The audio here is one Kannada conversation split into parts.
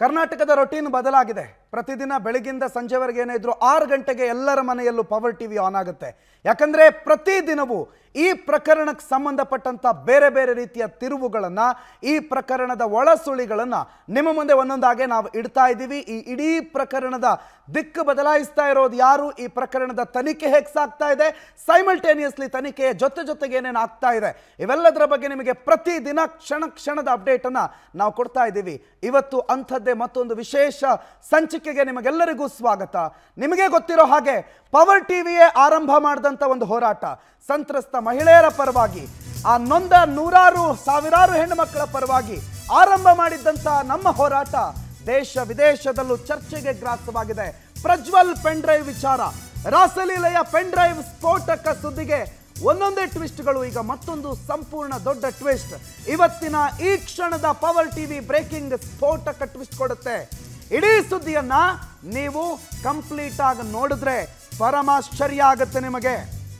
ಕರ್ನಾಟಕದ ರೊಟೀನ್ ಬದಲಾಗಿದೆ ಪ್ರತಿದಿನ ಬೆಳಗಿಂದ ಸಂಜೆವರೆಗೆ ಏನೇ ಇದ್ರು ಆರು ಗಂಟೆಗೆ ಎಲ್ಲರ ಮನೆಯಲ್ಲೂ ಪವರ್ ಟಿವಿ ಆನ್ ಆಗುತ್ತೆ ಯಾಕಂದ್ರೆ ಪ್ರತಿದಿನವೂ ಈ ಪ್ರಕರಣಕ್ಕೆ ಸಂಬಂಧಪಟ್ಟಂತ ಬೇರೆ ಬೇರೆ ರೀತಿಯ ತಿರುವುಗಳನ್ನ ಈ ಪ್ರಕರಣದ ಒಳಸುಳಿಗಳನ್ನ ನಿಮ್ಮ ಮುಂದೆ ಒಂದೊಂದಾಗೆ ನಾವು ಇಡ್ತಾ ಇದ್ದೀವಿ ಈ ಇಡೀ ಪ್ರಕರಣದ ದಿಕ್ಕು ಬದಲಾಯಿಸ್ತಾ ಇರೋದು ಯಾರು ಈ ಪ್ರಕರಣದ ತನಿಖೆ ಹೇಗೆ ಸಾಗ್ತಾ ಇದೆ ಸೈಮಲ್ಟೇನಿಯಸ್ಲಿ ತನಿಖೆಯ ಜೊತೆ ಜೊತೆಗೆ ಏನೇನು ಆಗ್ತಾ ಇದೆ ಇವೆಲ್ಲದರ ಬಗ್ಗೆ ನಿಮಗೆ ಪ್ರತಿದಿನ ಕ್ಷಣ ಕ್ಷಣದ ಅಪ್ಡೇಟ್ ಅನ್ನ ನಾವು ಕೊಡ್ತಾ ಇದ್ದೀವಿ ಇವತ್ತು ಅಂಥದ್ದೇ ಮತ್ತೊಂದು ವಿಶೇಷ ಸಂಚಿಕೆಗೆ ನಿಮಗೆಲ್ಲರಿಗೂ ಸ್ವಾಗತ ನಿಮಗೆ ಗೊತ್ತಿರೋ ಹಾಗೆ ಪವರ್ ಟಿವಿಯೇ ಆರಂಭ ಮಾಡಿದಂಥ ಒಂದು ಹೋರಾಟ ಸಂತ್ರಸ್ತ ಮಹಿಳೆಯರ ಪರವಾಗಿ ಆ ನೊಂದ ನೂರಾರು ಸಾವಿರಾರು ಹೆಣ್ಣು ಮಕ್ಕಳ ಪರವಾಗಿ ಆರಂಭ ಮಾಡಿದ್ದಂಥ ನಮ್ಮ ಹೋರಾಟ ದೇಶ ವಿದೇಶದಲ್ಲೂ ಚರ್ಚೆಗೆ ಗ್ರಾಸವಾಗಿದೆ ಪ್ರಜ್ವಲ್ ಪೆನ್ ಡ್ರೈವ್ ವಿಚಾರ ರಾಸಲೀಲೆಯ ಪೆನ್ ಡ್ರೈವ್ ಸ್ಫೋಟಕ ಸುದ್ದಿಗೆ ಒಂದೊಂದೇ ಟ್ವಿಸ್ಟ್ಗಳು ಈಗ ಮತ್ತೊಂದು ಸಂಪೂರ್ಣ ದೊಡ್ಡ ಟ್ವಿಸ್ಟ್ ಇವತ್ತಿನ ಈ ಕ್ಷಣದ ಪವರ್ ಟಿವಿ ಬ್ರೇಕಿಂಗ್ ಸ್ಫೋಟಕ ಟ್ವಿಸ್ಟ್ ಕೊಡುತ್ತೆ ಇಡೀ ಸುದ್ದಿಯನ್ನ ನೀವು ಕಂಪ್ಲೀಟ್ ಆಗಿ ನೋಡಿದ್ರೆ ಪರಮಾಶ್ಚರ್ಯ ಆಗುತ್ತೆ ನಿಮಗೆ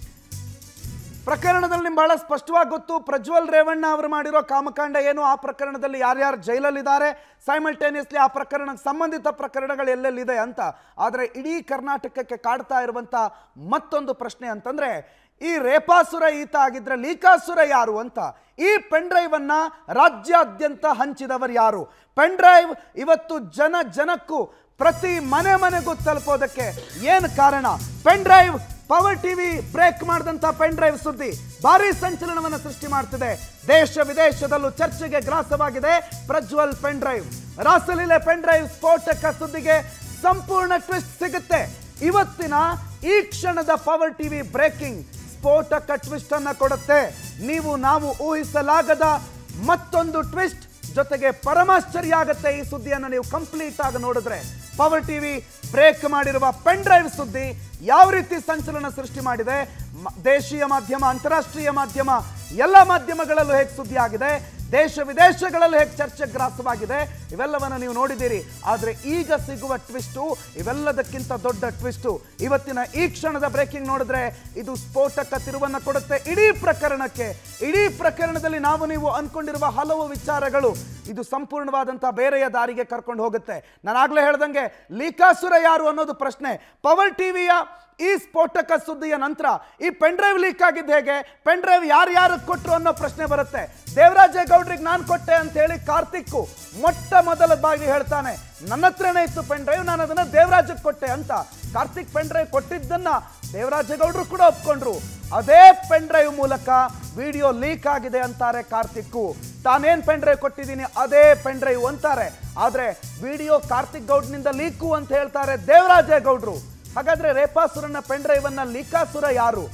ಪ್ರಕರಣದಲ್ಲಿ ನಿಮ್ಗೆ ಬಹಳ ಸ್ಪಷ್ಟವಾಗಿ ಗೊತ್ತು ಪ್ರಜ್ವಲ್ ರೇವಣ್ಣ ಅವರು ಮಾಡಿರೋ ಕಾಮಕಾಂಡ ಏನು ಆ ಪ್ರಕರಣದಲ್ಲಿ ಯಾರ್ಯಾರು ಜೈಲಲ್ಲಿದ್ದಾರೆ ಸೈಮಲ್ಟೇನಿಯಸ್ಲಿ ಆ ಪ್ರಕರಣಕ್ಕೆ ಸಂಬಂಧಿತ ಪ್ರಕರಣಗಳು ಎಲ್ಲೆಲ್ಲಿದೆ ಅಂತ ಆದರೆ ಇಡೀ ಕರ್ನಾಟಕಕ್ಕೆ ಕಾಡ್ತಾ ಇರುವಂತ ಮತ್ತೊಂದು ಪ್ರಶ್ನೆ ಅಂತಂದ್ರೆ ಈ ರೇಪಾಸುರ ಈತ ಆಗಿದ್ರೆ ಲೀಕಾಸುರ ಯಾರು ಅಂತ ಈ ಪೆನ್ ಡ್ರೈವ್ ಅನ್ನ ರಾಜ್ಯಾದ್ಯಂತ ಹಂಚಿದವರು ಯಾರು ಪೆನ್ ಡ್ರೈವ್ ಇವತ್ತು ಜನ ಜನಕ್ಕೂ ಪ್ರತಿ ಮನೆ ಮನೆಗೂ ತಲುಪೋದಕ್ಕೆ ಏನು ಕಾರಣ pen drive power TV break ಮಾಡಿದಂತ ಪೆನ್ ಡ್ರೈವ್ ಸುದ್ದಿ ಭಾರಿ ಸಂಚಲನವನ್ನು ಸೃಷ್ಟಿ ಮಾಡ್ತಿದೆ ದೇಶ ವಿದೇಶದಲ್ಲೂ ಚರ್ಚೆಗೆ ಗ್ರಾಸವಾಗಿದೆ ಪ್ರಜ್ವಲ್ ಪೆನ್ ಡ್ರೈವ್ ರಾಸಲೀಲೆ ಪೆನ್ ಡ್ರೈವ್ ಸ್ಫೋಟಕ ಸುದ್ದಿಗೆ ಸಂಪೂರ್ಣ ಟ್ವಿಸ್ಟ್ ಸಿಗುತ್ತೆ ಇವತ್ತಿನ ಈ ಕ್ಷಣದ ಪವರ್ ಟಿವಿ ಬ್ರೇಕಿಂಗ್ ಸ್ಫೋಟಕ ಟ್ವಿಸ್ಟ್ ಅನ್ನ ಕೊಡುತ್ತೆ ನೀವು ನಾವು ಊಹಿಸಲಾಗದ ಮತ್ತೊಂದು ಟ್ವಿಸ್ಟ್ ಜೊತೆಗೆ ಪರಮಾಶ್ಚರ್ಯ ಆಗತ್ತೆ ಈ ಸುದ್ದಿಯನ್ನು ನೀವು ಕಂಪ್ಲೀಟ್ ಆಗಿ ನೋಡಿದ್ರೆ ಪವರ್ ಟಿವಿ ಬ್ರೇಕ್ ಮಾಡಿರುವ ಪೆನ್ ಡ್ರೈವ್ ಸುದ್ದಿ ಯಾವ ರೀತಿ ಸಂಚಲನ ಸೃಷ್ಟಿ ಮಾಡಿದೆ ಮ- ದೇಶೀಯ ಮಾಧ್ಯಮ ಅಂತಾರಾಷ್ಟ್ರೀಯ ಮಾಧ್ಯಮ ಎಲ್ಲ ಮಾಧ್ಯಮಗಳಲ್ಲೂ ಹೇಗೆ ಸುದ್ದಿ ಆಗಿದೆ ದೇಶ ವಿದೇಶಗಳಲ್ಲೂ ಹೇಗೆ ಚರ್ಚೆ ಗ್ರಾಸವಾಗಿದೆ ಇವೆಲ್ಲವನ್ನು ನೀವು ನೋಡಿದ್ದೀರಿ ಆದರೆ ಈಗ ಸಿಗುವ ಟ್ವಿಸ್ಟು ಇವೆಲ್ಲದಕ್ಕಿಂತ ದೊಡ್ಡ ಟ್ವಿಸ್ಟು ಇವತ್ತಿನ ಈ ಕ್ಷಣದ ಬ್ರೇಕಿಂಗ್ ನೋಡಿದ್ರೆ ಇದು ಸ್ಫೋಟಕ ತಿರುವನ್ನು ಕೊಡುತ್ತೆ ಇಡೀ ಪ್ರಕರಣಕ್ಕೆ ಇಡೀ ಪ್ರಕರಣದಲ್ಲಿ ನಾವು ನೀವು ಅನ್ಕೊಂಡಿರುವ ಹಲವು ವಿಚಾರಗಳು ಇದು ಸಂಪೂರ್ಣವಾದಂತಹ ಬೇರೆಯ ದಾರಿಗೆ ಕರ್ಕೊಂಡು ಹೋಗುತ್ತೆ ನಾನು ಆಗ್ಲೇ ಹೇಳ್ದಂಗೆ ಲೀಕಾಸುರ ಯಾರು ಅನ್ನೋದು ಪ್ರಶ್ನೆ ಪವರ್ ಟಿವಿಯ ಈ ಸ್ಫೋಟಕ ಸುದ್ದಿಯ ನಂತರ ಈ ಪೆನ್ ಡ್ರೈವ್ ಲೀಕ್ ಆಗಿದ್ದು ಹೇಗೆ ಪೆನ್ ಡ್ರೈವ್ ಯಾರು ಕೊಟ್ಟರು ಅನ್ನೋ ಪ್ರಶ್ನೆ ಬರುತ್ತೆ ದೇವರಾಜೇಗೌಡ್ರಿಗೆ ನಾನು ಕೊಟ್ಟೆ ಅಂತ ಹೇಳಿ ಕಾರ್ತಿಕ್ಕು ಮೊಟ್ಟ ಮೊದಲ ಬಾಗಿ ಹೇಳ್ತಾನೆ ನನ್ನ ಹತ್ರನೇ ಇತ್ತು ಪೆನ್ ಡ್ರೈವ್ ನಾನು ಅದನ್ನ ದೇವರಾಜಕ್ಕೆ ಕೊಟ್ಟೆ ಅಂತ ಕಾರ್ತಿಕ್ ಪೆನ್ ಡ್ರೈವ್ ಕೊಟ್ಟಿದ್ದನ್ನ ದೇವರಾಜೇಗೌಡರು ಕೂಡ ಒಪ್ಕೊಂಡ್ರು ಅದೇ ಪೆನ್ ಡ್ರೈವ್ ಮೂಲಕ ವಿಡಿಯೋ ಲೀಕ್ ಆಗಿದೆ ಅಂತಾರೆ ಕಾರ್ತಿಕ್ಕು ತಾನೇನ್ ಪೆನ್ ಡ್ರೈವ್ ಕೊಟ್ಟಿದ್ದೀನಿ ಅದೇ ಪೆನ್ ಡ್ರೈವ್ ಅಂತಾರೆ ಆದ್ರೆ ವಿಡಿಯೋ ಕಾರ್ತಿಕ್ ಗೌಡ್ನಿಂದ ಲೀಕು ಅಂತ ಹೇಳ್ತಾರೆ ದೇವರಾಜೇಗೌಡ್ರು ಹಾಗಾದ್ರೆ ರೇಪಾಸುರನ ಪೆನ್ ಡ್ರೈವ್ ಅನ್ನ ಲೀಕಾಸುರ ಯಾರು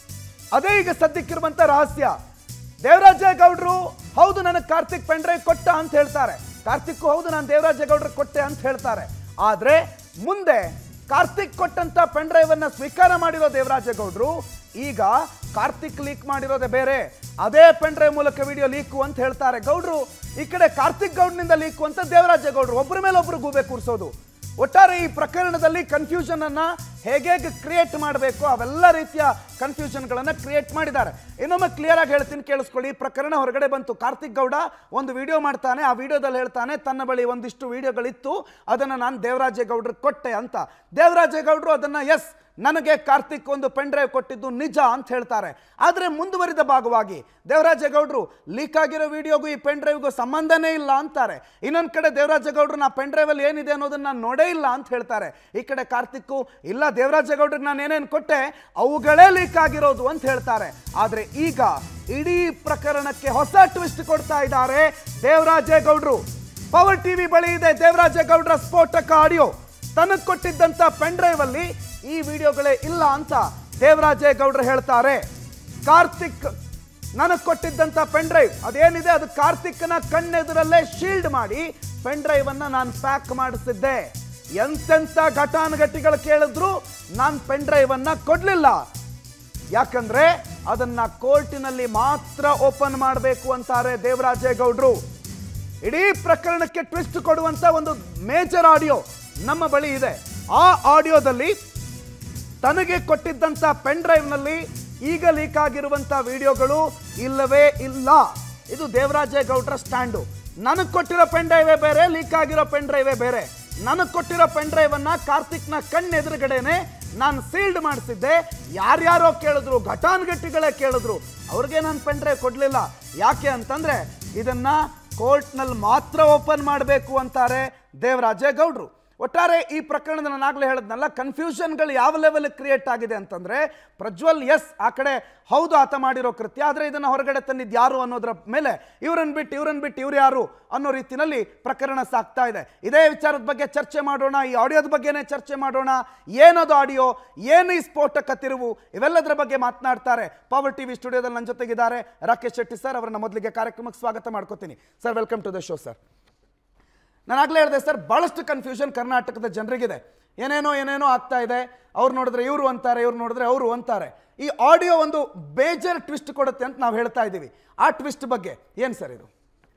ಅದೇ ಈಗ ಸದ್ಯಕ್ಕಿರುವಂತ ರಹಸ್ಯ ದೇವರಾಜೇಗೌಡರು ಹೌದು ನನಗೆ ಕಾರ್ತಿಕ್ ಪೆನ್ ಡ್ರೈವ್ ಕೊಟ್ಟ ಅಂತ ಹೇಳ್ತಾರೆ ಕಾರ್ತಿಕ್ ಹೌದು ನಾನು ದೇವರಾಜೇಗೌಡ್ರು ಕೊಟ್ಟೆ ಅಂತ ಹೇಳ್ತಾರೆ ಆದ್ರೆ ಮುಂದೆ ಕಾರ್ತಿಕ್ ಕೊಟ್ಟಂತ ಪೆನ್ ಡ್ರೈವ್ ಅನ್ನ ಸ್ವೀಕಾರ ಮಾಡಿರೋ ದೇವರಾಜೇಗೌಡರು ಈಗ ಕಾರ್ತಿಕ್ ಲೀಕ್ ಮಾಡಿರೋದೇ ಬೇರೆ ಅದೇ ಪೆನ್ ಡ್ರೈವ್ ಮೂಲಕ ವಿಡಿಯೋ ಲೀಕು ಅಂತ ಹೇಳ್ತಾರೆ ಗೌಡ್ರು ಈ ಕಡೆ ಕಾರ್ತಿಕ್ ಗೌಡ್ನಿಂದ ಲೀಕು ಅಂತ ದೇವರಾಜೇಗೌಡರು ಒಬ್ಬರ ಮೇಲೆ ಒಬ್ರು ಗೂಬೆ ಕೂರಿಸೋದು ಒಟ್ಟಾರೆ ಈ ಪ್ರಕರಣದಲ್ಲಿ ಕನ್ಫ್ಯೂಷನ್ ಅನ್ನ ಹೇಗೆ ಕ್ರಿಯೇಟ್ ಮಾಡಬೇಕು ಅವೆಲ್ಲ ರೀತಿಯ ಕನ್ಫ್ಯೂಷನ್ಗಳನ್ನ ಕ್ರಿಯೇಟ್ ಮಾಡಿದ್ದಾರೆ ಇನ್ನೊಮ್ಮೆ ಕ್ಲಿಯರ್ ಆಗಿ ಹೇಳ್ತೀನಿ ಕೇಳಿಸ್ಕೊಳ್ಳಿ ಈ ಪ್ರಕರಣ ಹೊರಗಡೆ ಬಂತು ಕಾರ್ತಿಕ್ ಗೌಡ ಒಂದು ವಿಡಿಯೋ ಮಾಡ್ತಾನೆ ಆ ವಿಡಿಯೋದಲ್ಲಿ ಹೇಳ್ತಾನೆ ತನ್ನ ಬಳಿ ಒಂದಿಷ್ಟು ವಿಡಿಯೋಗಳಿತ್ತು ಅದನ್ನ ನಾನು ದೇವರಾಜೇಗೌಡ್ರಿಗೆ ಕೊಟ್ಟೆ ಅಂತ ದೇವರಾಜೇಗೌಡರು ಅದನ್ನ ಎಸ್ ನನಗೆ ಕಾರ್ತಿಕ್ ಒಂದು ಪೆನ್ ಡ್ರೈವ್ ಕೊಟ್ಟಿದ್ದು ನಿಜ ಅಂತ ಹೇಳ್ತಾರೆ ಆದರೆ ಮುಂದುವರಿದ ಭಾಗವಾಗಿ ದೇವರಾಜೇಗೌಡರು ಲೀಕ್ ಆಗಿರೋ ವಿಡಿಯೋಗೂ ಈ ಪೆನ್ ಡ್ರೈವ್ಗೂ ಸಂಬಂಧನೇ ಇಲ್ಲ ಅಂತಾರೆ ಇನ್ನೊಂದು ಕಡೆ ದೇವರಾಜೇಗೌಡರು ನಾ ಪೆನ್ ಡ್ರೈವಲ್ಲಿ ಏನಿದೆ ಅನ್ನೋದನ್ನ ನಾನು ನೋಡೇ ಇಲ್ಲ ಅಂತ ಹೇಳ್ತಾರೆ ಈ ಕಡೆ ಕಾರ್ತಿಕ್ಕು ಇಲ್ಲ ದೇವರಾಜೇಗೌಡ್ರಿಗೆ ನಾನು ಏನೇನು ಕೊಟ್ಟೆ ಅವುಗಳೇ ಲೀಕ್ ಆಗಿರೋದು ಅಂತ ಹೇಳ್ತಾರೆ ಆದರೆ ಈಗ ಇಡೀ ಪ್ರಕರಣಕ್ಕೆ ಹೊಸ ಟ್ವಿಸ್ಟ್ ಕೊಡ್ತಾ ಇದ್ದಾರೆ ದೇವರಾಜೇಗೌಡರು ಪವರ್ ಟಿವಿ ಬಳಿ ಇದೆ ದೇವರಾಜೇಗೌಡರ ಸ್ಫೋಟಕ ಆಡಿಯೋ ತನಗೆ ಕೊಟ್ಟಿದ್ದಂತ ಪೆನ್ ಡ್ರೈವ್ ಅಲ್ಲಿ ಈ ವಿಡಿಯೋಗಳೇ ಇಲ್ಲ ಅಂತ ದೇವರಾಜೇಗೌಡರು ಹೇಳ್ತಾರೆ ಕಾರ್ತಿಕ್ ನನಗೆ ಕೊಟ್ಟಿದ್ದಂತ ಪೆನ್ ಡ್ರೈವ್ ಅದೇನಿದೆ ಅದು ಕಾರ್ತಿಕ್ನ ಕಣ್ಣೆದುರಲ್ಲೇ ಶೀಲ್ಡ್ ಮಾಡಿ ಪೆನ್ ಡ್ರೈವ್ ಅನ್ನ ನಾನು ಪ್ಯಾಕ್ ಮಾಡಿಸಿದ್ದೆ ಎಂತೆಂತ ಘಟಾನುಘಟಿಗಳು ಕೇಳಿದ್ರು ನಾನು ಪೆನ್ ಡ್ರೈವ್ ಅನ್ನ ಕೊಡ್ಲಿಲ್ಲ ಯಾಕಂದ್ರೆ ಅದನ್ನ ಕೋರ್ಟಿನಲ್ಲಿ ಮಾತ್ರ ಓಪನ್ ಮಾಡಬೇಕು ಅಂತಾರೆ ದೇವರಾಜೇಗೌಡರು ಇಡೀ ಪ್ರಕರಣಕ್ಕೆ ಟ್ವಿಸ್ಟ್ ಕೊಡುವಂತ ಒಂದು ಮೇಜರ್ ಆಡಿಯೋ ನಮ್ಮ ಬಳಿ ಇದೆ ಆ ಆಡಿಯೋದಲ್ಲಿ ತನಗೆ ಕೊಟ್ಟಿದ್ದಂತ ಪೆನ್ ಡ್ರೈವ್ನಲ್ಲಿ ಈಗ ಲೀಕ್ ಆಗಿರುವಂತ ವಿಡಿಯೋಗಳು ಇಲ್ಲವೇ ಇಲ್ಲ ಇದು ದೇವರಾಜೇಗೌಡರ ಸ್ಟ್ಯಾಂಡು ನನಗೆ ಕೊಟ್ಟಿರೋ ಪೆನ್ ಡ್ರೈವೇ ಬೇರೆ ಲೀಕ್ ಆಗಿರೋ ಪೆನ್ ಡ್ರೈವೇ ಬೇರೆ ನನಗೆ ಕೊಟ್ಟಿರೋ ಪೆನ್ ಡ್ರೈವನ್ನ ಕಾರ್ತಿಕ್ನ ಕಣ್ಣೆದುರುಗಡೆನೆ ನಾನು ಸೀಲ್ಡ್ ಮಾಡಿಸಿದ್ದೆ ಯಾರ್ಯಾರೋ ಕೇಳಿದ್ರು ಘಟಾನುಘಟಿಗಳೇ ಕೇಳಿದ್ರು ಅವ್ರಿಗೆ ನಾನು ಪೆನ್ ಡ್ರೈವ್ ಕೊಡಲಿಲ್ಲ ಯಾಕೆ ಅಂತಂದ್ರೆ ಇದನ್ನ ಕೋರ್ಟ್ನಲ್ಲಿ ಮಾತ್ರ ಓಪನ್ ಮಾಡಬೇಕು ಅಂತಾರೆ ದೇವರಾಜೇಗೌಡರು ಒಟ್ಟಾರೆ ಈ ಪ್ರಕರಣದ ನಾನಾಗಲೇ ಹೇಳಿದ್ನಲ್ಲ ಕನ್ಫ್ಯೂಷನ್ಗಳು ಯಾವ ಲೆವೆಲ್ ಕ್ರಿಯೇಟ್ ಆಗಿದೆ ಅಂತಂದ್ರೆ ಪ್ರಜ್ವಲ್ ಎಸ್ ಆ ಕಡೆ ಹೌದು ಆತ ಮಾಡಿರೋ ಕೃತ್ಯ ಆದರೆ ಇದನ್ನು ಹೊರಗಡೆ ತಂದಿದ್ದು ಯಾರು ಅನ್ನೋದ್ರ ಮೇಲೆ ಇವ್ರನ್ನ ಬಿಟ್ಟು ಇವ್ರನ್ನ ಬಿಟ್ಟು ಇವ್ರು ಯಾರು ಅನ್ನೋ ರೀತಿನಲ್ಲಿ ಪ್ರಕರಣ ಸಾಗ್ತಾ ಇದೆ ಇದೇ ವಿಚಾರದ ಬಗ್ಗೆ ಚರ್ಚೆ ಮಾಡೋಣ ಈ ಆಡಿಯೋದ ಬಗ್ಗೆನೇ ಚರ್ಚೆ ಮಾಡೋಣ ಏನದು ಆಡಿಯೋ ಏನು ಈ ಸ್ಫೋಟಕ ತಿರುವು ಇವೆಲ್ಲದರ ಬಗ್ಗೆ ಮಾತನಾಡ್ತಾರೆ ಪವರ್ ಟಿವಿ ಸ್ಟುಡಿಯೋದಲ್ಲಿ ನನ್ನ ಜೊತೆಗಿದ್ದಾರೆ ರಾಕೇಶ್ ಶೆಟ್ಟಿ ಸರ್ ಅವರನ್ನ ಮೊದಲಿಗೆ ಕಾರ್ಯಕ್ರಮಕ್ಕೆ ಸ್ವಾಗತ ಮಾಡ್ಕೋತೀನಿ sir welcome to the show sir ನಾನು ಆಗಲೇ ಹೇಳಿದೆ ಸರ್ ಭಾಳಷ್ಟು ಕನ್ಫ್ಯೂಷನ್ ಕರ್ನಾಟಕದ ಜನರಿಗಿದೆ ಏನೇನೋ ಏನೇನೋ ಆಗ್ತಾ ಇದೆ ಅವ್ರು ನೋಡಿದ್ರೆ ಇವರು ಅಂತಾರೆ ಇವ್ರು ನೋಡಿದ್ರೆ ಅವರು ಅಂತಾರೆ ಈ ಆಡಿಯೋ ಒಂದು ಬೇಜರ್ ಟ್ವಿಸ್ಟ್ ಕೊಡುತ್ತೆ ಅಂತ ನಾವು ಹೇಳ್ತಾ ಇದ್ದೀವಿ ಆ ಟ್ವಿಸ್ಟ್ ಬಗ್ಗೆ ಏನು ಸರ್ ಇದು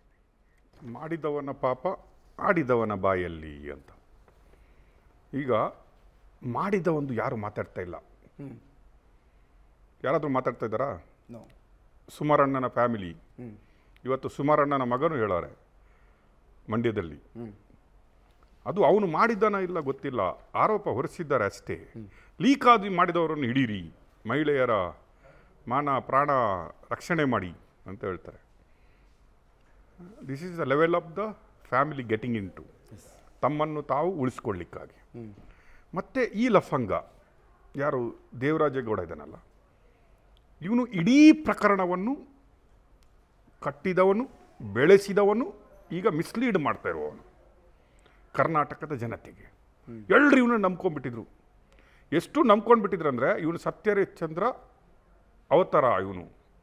ಮಾಡಿದವನ ಪಾಪ ಆಡಿದವನ ಬಾಯಲ್ಲಿ ಅಂತ ಈಗ ಮಾಡಿದ ಒಂದು ಯಾರು ಮಾತಾಡ್ತಾ ಇಲ್ಲ ಯಾರಾದರೂ ಮಾತಾಡ್ತಾ ಇದ್ದಾರಾ ನೋ ಸುಮಾರಣ್ಣನ ಫ್ಯಾಮಿಲಿ ಇವತ್ತು ಸುಮಾರಣ್ಣನ ಮಗನು ಹೇಳೋರೆ ಮಂಡ್ಯದಲ್ಲಿ ಅದು ಅವನು ಮಾಡಿದ್ದಾನ ಇಲ್ಲ ಗೊತ್ತಿಲ್ಲ ಆರೋಪ ಹೊರಿಸಿದ್ದಾರೆ ಅಷ್ಟೇ ಲೀಕ್ ಆದಿ ಮಾಡಿದವರನ್ನು ಹಿಡೀರಿ ಮಹಿಳೆಯರ ಮಾನ ಪ್ರಾಣ ರಕ್ಷಣೆ ಮಾಡಿ ಅಂತ ಹೇಳ್ತಾರೆ this is the level of the family getting into ತಮ್ಮನ್ನು ತಾವು ಉಳಿಸ್ಕೊಳ್ಳಿಕ್ಕಾಗಿ ಮತ್ತು ಈ ಲಫಂಗ ಯಾರು ದೇವರಾಜೇಗೌಡ ಇದ್ದಾನಲ್ಲ ಇವನು ಇಡೀ ಪ್ರಕರಣವನ್ನು ಕಟ್ಟಿದವನು ಬೆಳೆಸಿದವನು ಈಗ ಮಿಸ್ಲೀಡ್ ಮಾಡ್ತಾ ಇರುವವನು ಕರ್ನಾಟಕದ ಜನತೆಗೆ ಎಲ್ಲರೂ ಇವನು ನಂಬ್ಕೊಂಡ್ಬಿಟ್ಟಿದ್ರು ಎಷ್ಟು ನಂಬ್ಕೊಂಡ್ಬಿಟ್ಟಿದ್ರು ಅಂದರೆ ಇವನು ಸತ್ಯರಿಚಂದ್ರ ಅವತಾರ ಇವನು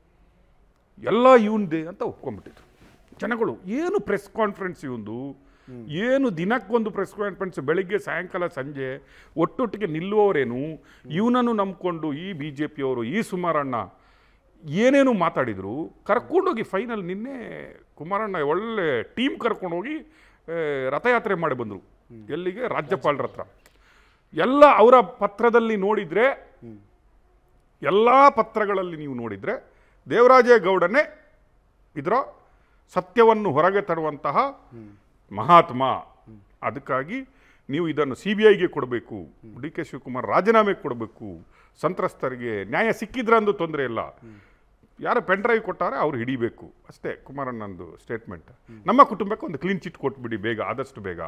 ಎಲ್ಲ ಇವಂದೇ ಅಂತ ಒಪ್ಕೊಂಡ್ಬಿಟ್ಟಿದ್ರು ಜನಗಳು ಏನು ಪ್ರೆಸ್ ಕಾನ್ಫರೆನ್ಸ್ ಇವಂದು ಏನು ದಿನಕ್ಕೊಂದು ಪ್ರೆಸ್ ಕಾನ್ಫರೆನ್ಸ್ ಬೆಳಿಗ್ಗೆ ಸಾಯಂಕಾಲ ಸಂಜೆ ಒಟ್ಟೊಟ್ಟಿಗೆ ನಿಲ್ಲುವವರೇನು ಇವನನ್ನು ನಂಬ್ಕೊಂಡು ಈ ಬಿ ಜೆ ಪಿಯವರು ಈ ಸುಮಾರಣ್ಣ ಏನೇನು ಮಾತಾಡಿದ್ರು ಕರ್ಕೊಂಡೋಗಿ ಫೈನಲ್ ನಿನ್ನೆ ಕುಮಾರಣ್ಣ ಒಳ್ಳೆ ಟೀಮ್ ಕರ್ಕೊಂಡೋಗಿ ಆ, ರಥಯಾತ್ರೆ ಮಾಡಿ ಬಂದರು ಎಲ್ಲಿಗೆ ರಾಜ್ಯಪಾಲರ ಹತ್ರ ಎಲ್ಲ ಅವರ ಪತ್ರದಲ್ಲಿ ನೋಡಿದರೆ ಎಲ್ಲ ಪತ್ರಗಳಲ್ಲಿ ನೀವು ನೋಡಿದರೆ ದೇವರಾಜೇಗೌಡನೇ ಇದರ ಸತ್ಯವನ್ನು ಹೊರಗೆ ತರುವಂತಹ ಮಹಾತ್ಮ ಅದಕ್ಕಾಗಿ ನೀವು ಇದನ್ನು ಸಿ ಬಿ ಐಗೆ ಕೊಡಬೇಕು ಡಿ ಕೆ ಶಿವಕುಮಾರ್ ರಾಜೀನಾಮೆ ಕೊಡಬೇಕು ಸಂತ್ರಸ್ತರಿಗೆ ನ್ಯಾಯ ಸಿಕ್ಕಿದ್ರಂದು ತೊಂದರೆ ಇಲ್ಲ ಯಾರು ಪೆನ್ ಡ್ರೈವ್ ಕೊಟ್ಟಾರೆ ಅವ್ರು ಹಿಡಿಬೇಕು ಅಷ್ಟೇ ಕುಮಾರಣ್ಣಂದು ಸ್ಟೇಟ್ಮೆಂಟ್ ನಮ್ಮ ಕುಟುಂಬಕ್ಕೆ ಒಂದು ಕ್ಲೀನ್ ಚಿಟ್ ಕೊಟ್ಬಿಡಿ ಬೇಗ ಆದಷ್ಟು ಬೇಗ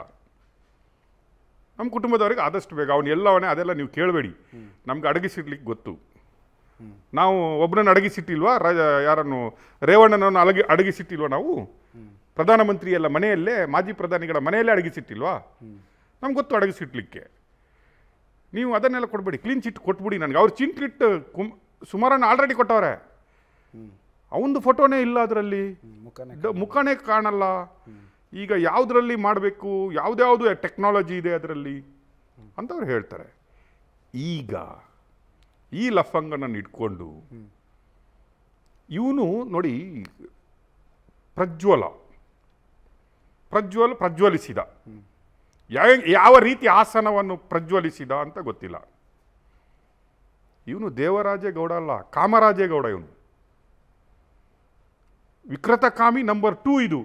ನಮ್ಮ ಕುಟುಂಬದವರಿಗೆ ಆದಷ್ಟು ಬೇಗ ಅವನು ಎಲ್ಲವನೇ ಅದೆಲ್ಲ ನೀವು ಕೇಳಬೇಡಿ ನಮ್ಗೆ ಅಡಗಿಸಿಡ್ಲಿಕ್ಕೆ ಗೊತ್ತು ನಾವು ಒಬ್ಬನನ್ನು ಅಡಗಿಸಿಟ್ಟಿಲ್ವಾ ರಾಜ ಯಾರನ್ನು ರೇವಣ್ಣನನ್ನು ಅಲಗಿ ಅಡಗಿಸಿಟ್ಟಿಲ್ವಾ ನಾವು ಪ್ರಧಾನಮಂತ್ರಿ ಎಲ್ಲ ಮನೆಯಲ್ಲೇ ಮಾಜಿ ಪ್ರಧಾನಿಗಳ ಮನೆಯಲ್ಲೇ ಅಡಗಿಸಿಟ್ಟಿಲ್ವಾ ನಮ್ಗೆ ಗೊತ್ತು ಅಡಗಿಸಿಟ್ಲಿಕ್ಕೆ ನೀವು ಅದನ್ನೆಲ್ಲ ಕೊಡಬೇಡಿ ಕ್ಲೀನ್ ಚಿಟ್ ಕೊಟ್ಬಿಡಿ ನನಗೆ ಅವ್ರು ಚಿನ್ ಚಿಟ್ ಕುಮ್ ಸುಮಾರನ್ನು ಆಲ್ರೆಡಿ ಕೊಟ್ಟವ್ರೆ ಅವನದು ಫೋಟೋನೇ ಇಲ್ಲ ಅದರಲ್ಲಿ ಮುಖನೇ ದ- ಮುಖನೇ ಕಾಣಲ್ಲ ಈಗ ಯಾವುದರಲ್ಲಿ ಮಾಡಬೇಕು ಯಾವುದ್ಯಾವುದು ಟೆಕ್ನಾಲಜಿ ಇದೆ ಅದರಲ್ಲಿ ಅಂತವ್ರು ಹೇಳ್ತಾರೆ ಈಗ ಈ ಲಫಂಗನನ್ನು ಇಟ್ಕೊಂಡು ಇವನು ನೋಡಿ ಪ್ರಜ್ವಲ ಪ್ರಜ್ವಲ್ ಪ್ರಜ್ವಲಿಸಿದ ಯಾ- ಯಾವ ರೀತಿ ಆಸನವನ್ನು ಪ್ರಜ್ವಲಿಸಿದ ಅಂತ ಗೊತ್ತಿಲ್ಲ ಇವನು ದೇವರಾಜೇಗೌಡ ಅಲ್ಲ ಕಾಮರಾಜೇಗೌಡ ಇವನು ವಿಕೃತಕಾಮಿ ನಂಬರ್ ಟೂ ಇದು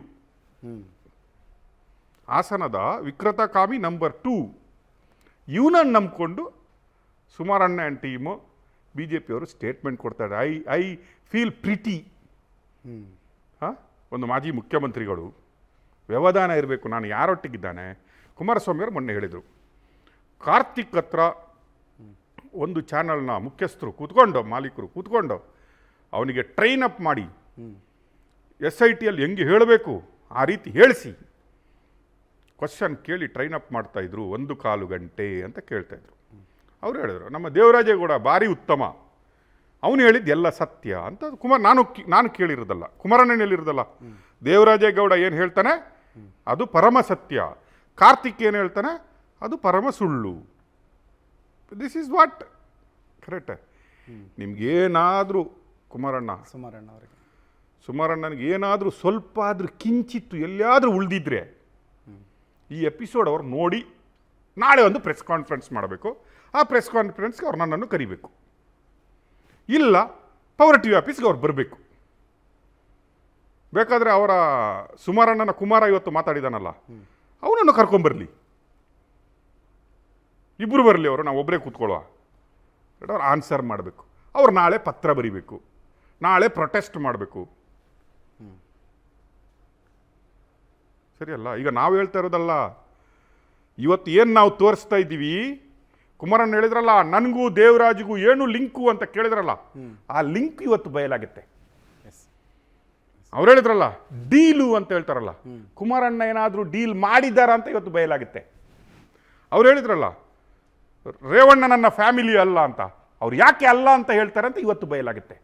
ಹಾಸನದ ವಿಕೃತಕಾಮಿ ನಂಬರ್ ಟೂ ಇವನನ್ನು ನಂಬ್ಕೊಂಡು ಸುಮಾರಣ್ಣ ಆ್ಯಂಡ್ ಟೀಮು ಬಿ ಜೆ ಪಿಯವರು ಸ್ಟೇಟ್ಮೆಂಟ್ ಕೊಡ್ತಾರೆ ಐ ಐ ಫೀಲ್ ಪ್ರಿಟಿ ಹಾಂ ಒಂದು ಮಾಜಿ ಮುಖ್ಯಮಂತ್ರಿಗಳು ವ್ಯವಧಾನ ಇರಬೇಕು ನಾನು ಯಾರೊಟ್ಟಿಗಿದ್ದಾನೆ ಕುಮಾರಸ್ವಾಮಿಯವರು ಮೊನ್ನೆ ಹೇಳಿದರು ಕಾರ್ತಿಕ್ ಹತ್ರ ಒಂದು ಚಾನಲ್ನ ಮುಖ್ಯಸ್ಥರು ಕೂತ್ಕೊಂಡು ಮಾಲೀಕರು ಕೂತ್ಕೊಂಡು ಅವನಿಗೆ ಟ್ರೈನ್ ಅಪ್ ಮಾಡಿ ಎಸ್ ಐ ಟಿಯಲ್ಲಿ ಹೆಂಗೆ ಹೇಳಬೇಕು ಆ ರೀತಿ ಹೇಳಿಸಿ ಕ್ವಶನ್ ಕೇಳಿ ಟ್ರೈನ್ ಅಪ್ ಮಾಡ್ತಾಯಿದ್ರು ಒಂದು ಕಾಲು ಗಂಟೆ ಅಂತ ಕೇಳ್ತಾಯಿದ್ರು ಅವ್ರು ಹೇಳಿದ್ರು ನಮ್ಮ ದೇವರಾಜೇಗೌಡ ಭಾರಿ ಉತ್ತಮ ಅವನು ಹೇಳಿದ್ದು ಎಲ್ಲ ಸತ್ಯ ಅಂತ ಕುಮಾರ್ ನಾನು ಕಿ- ನಾನು ಕೇಳಿರೋದಲ್ಲ ಕುಮಾರಣ್ಣ ಹೇಳಿರೋದಲ್ಲ ದೇವರಾಜೇಗೌಡ ಏನು ಹೇಳ್ತಾನೆ ಅದು ಪರಮ ಸತ್ಯ ಕಾರ್ತಿಕ್ ಏನು ಹೇಳ್ತಾನೆ ಅದು ಪರಮ ಸುಳ್ಳು ದಿಸ್ ಈಸ್ ವಾಟ್ ಕರೆಕ್ಟ್ ನಿಮ್ಗೇನಾದರೂ ಕುಮಾರಣ್ಣ ಸುಮಾರಣ್ಣ ಅವರಿಗೆ ಸುಮಾರಣ್ಣನಿಗೆ ಏನಾದರೂ ಸ್ವಲ್ಪ ಆದರೂ ಕಿಂಚಿತ್ತು ಎಲ್ಲಿಯಾದರೂ ಉಳಿದಿದ್ರೆ ಈ ಎಪಿಸೋಡ್ ಅವ್ರು ನೋಡಿ ನಾಳೆ ಒಂದು ಪ್ರೆಸ್ ಕಾನ್ಫರೆನ್ಸ್ ಮಾಡಬೇಕು ಆ ಪ್ರೆಸ್ ಕಾನ್ಫರೆನ್ಸ್ಗೆ ಅವ್ರು ನನ್ನನ್ನು ಕರಿಬೇಕು ಇಲ್ಲ ಪವರ್ ಟಿ ವಿ ಆಫೀಸ್ಗೆ ಅವ್ರು ಬರಬೇಕು ಬೇಕಾದರೆ ಅವರ ಸುಮಾರಣ್ಣನ ಕುಮಾರ ಇವತ್ತು ಮಾತಾಡಿದಾನಲ್ಲ ಅವನನ್ನು ಕರ್ಕೊಂಬರ್ಲಿ ಇಬ್ಬರು ಬರಲಿ ಅವರು ನಾವು ಒಬ್ಬರೇ ಕೂತ್ಕೊಳ್ಳುವ ಅವ್ರು ಆನ್ಸರ್ ಮಾಡಬೇಕು ಅವ್ರು ನಾಳೆ ಪತ್ರ ಬರಿಬೇಕು ನಾಳೆ ಪ್ರೊಟೆಸ್ಟ್ ಮಾಡಬೇಕು ಸರಿಯಲ್ಲ ಈಗ ನಾವು ಹೇಳ್ತಾ ಇರೋದಲ್ಲ ಇವತ್ತು ಏನು ನಾವು ತೋರಿಸ್ತಾ ಇದ್ದೀವಿ ಕುಮಾರಣ್ಣ ಹೇಳಿದ್ರಲ್ಲ ನನಗೂ ದೇವರಾಜಿಗೂ ಏನು ಲಿಂಕು ಅಂತ ಕೇಳಿದ್ರಲ್ಲ ಆ ಲಿಂಕ್ ಇವತ್ತು ಬಯಲಾಗುತ್ತೆ ಅವ್ರು ಹೇಳಿದ್ರಲ್ಲ ಡೀಲು ಅಂತ ಹೇಳ್ತಾರಲ್ಲ ಕುಮಾರಣ್ಣ ಏನಾದರೂ ಡೀಲ್ ಮಾಡಿದಾರ ಅಂತ ಇವತ್ತು ಬಯಲಾಗುತ್ತೆ ಅವ್ರು ಹೇಳಿದ್ರಲ್ಲ ರೇವಣ್ಣ ನನ್ನ ಫ್ಯಾಮಿಲಿ ಅಲ್ಲ ಅಂತ ಅವ್ರು ಯಾಕೆ ಅಲ್ಲ ಅಂತ ಹೇಳ್ತಾರೆ ಅಂತ ಇವತ್ತು ಬಯಲಾಗುತ್ತೆ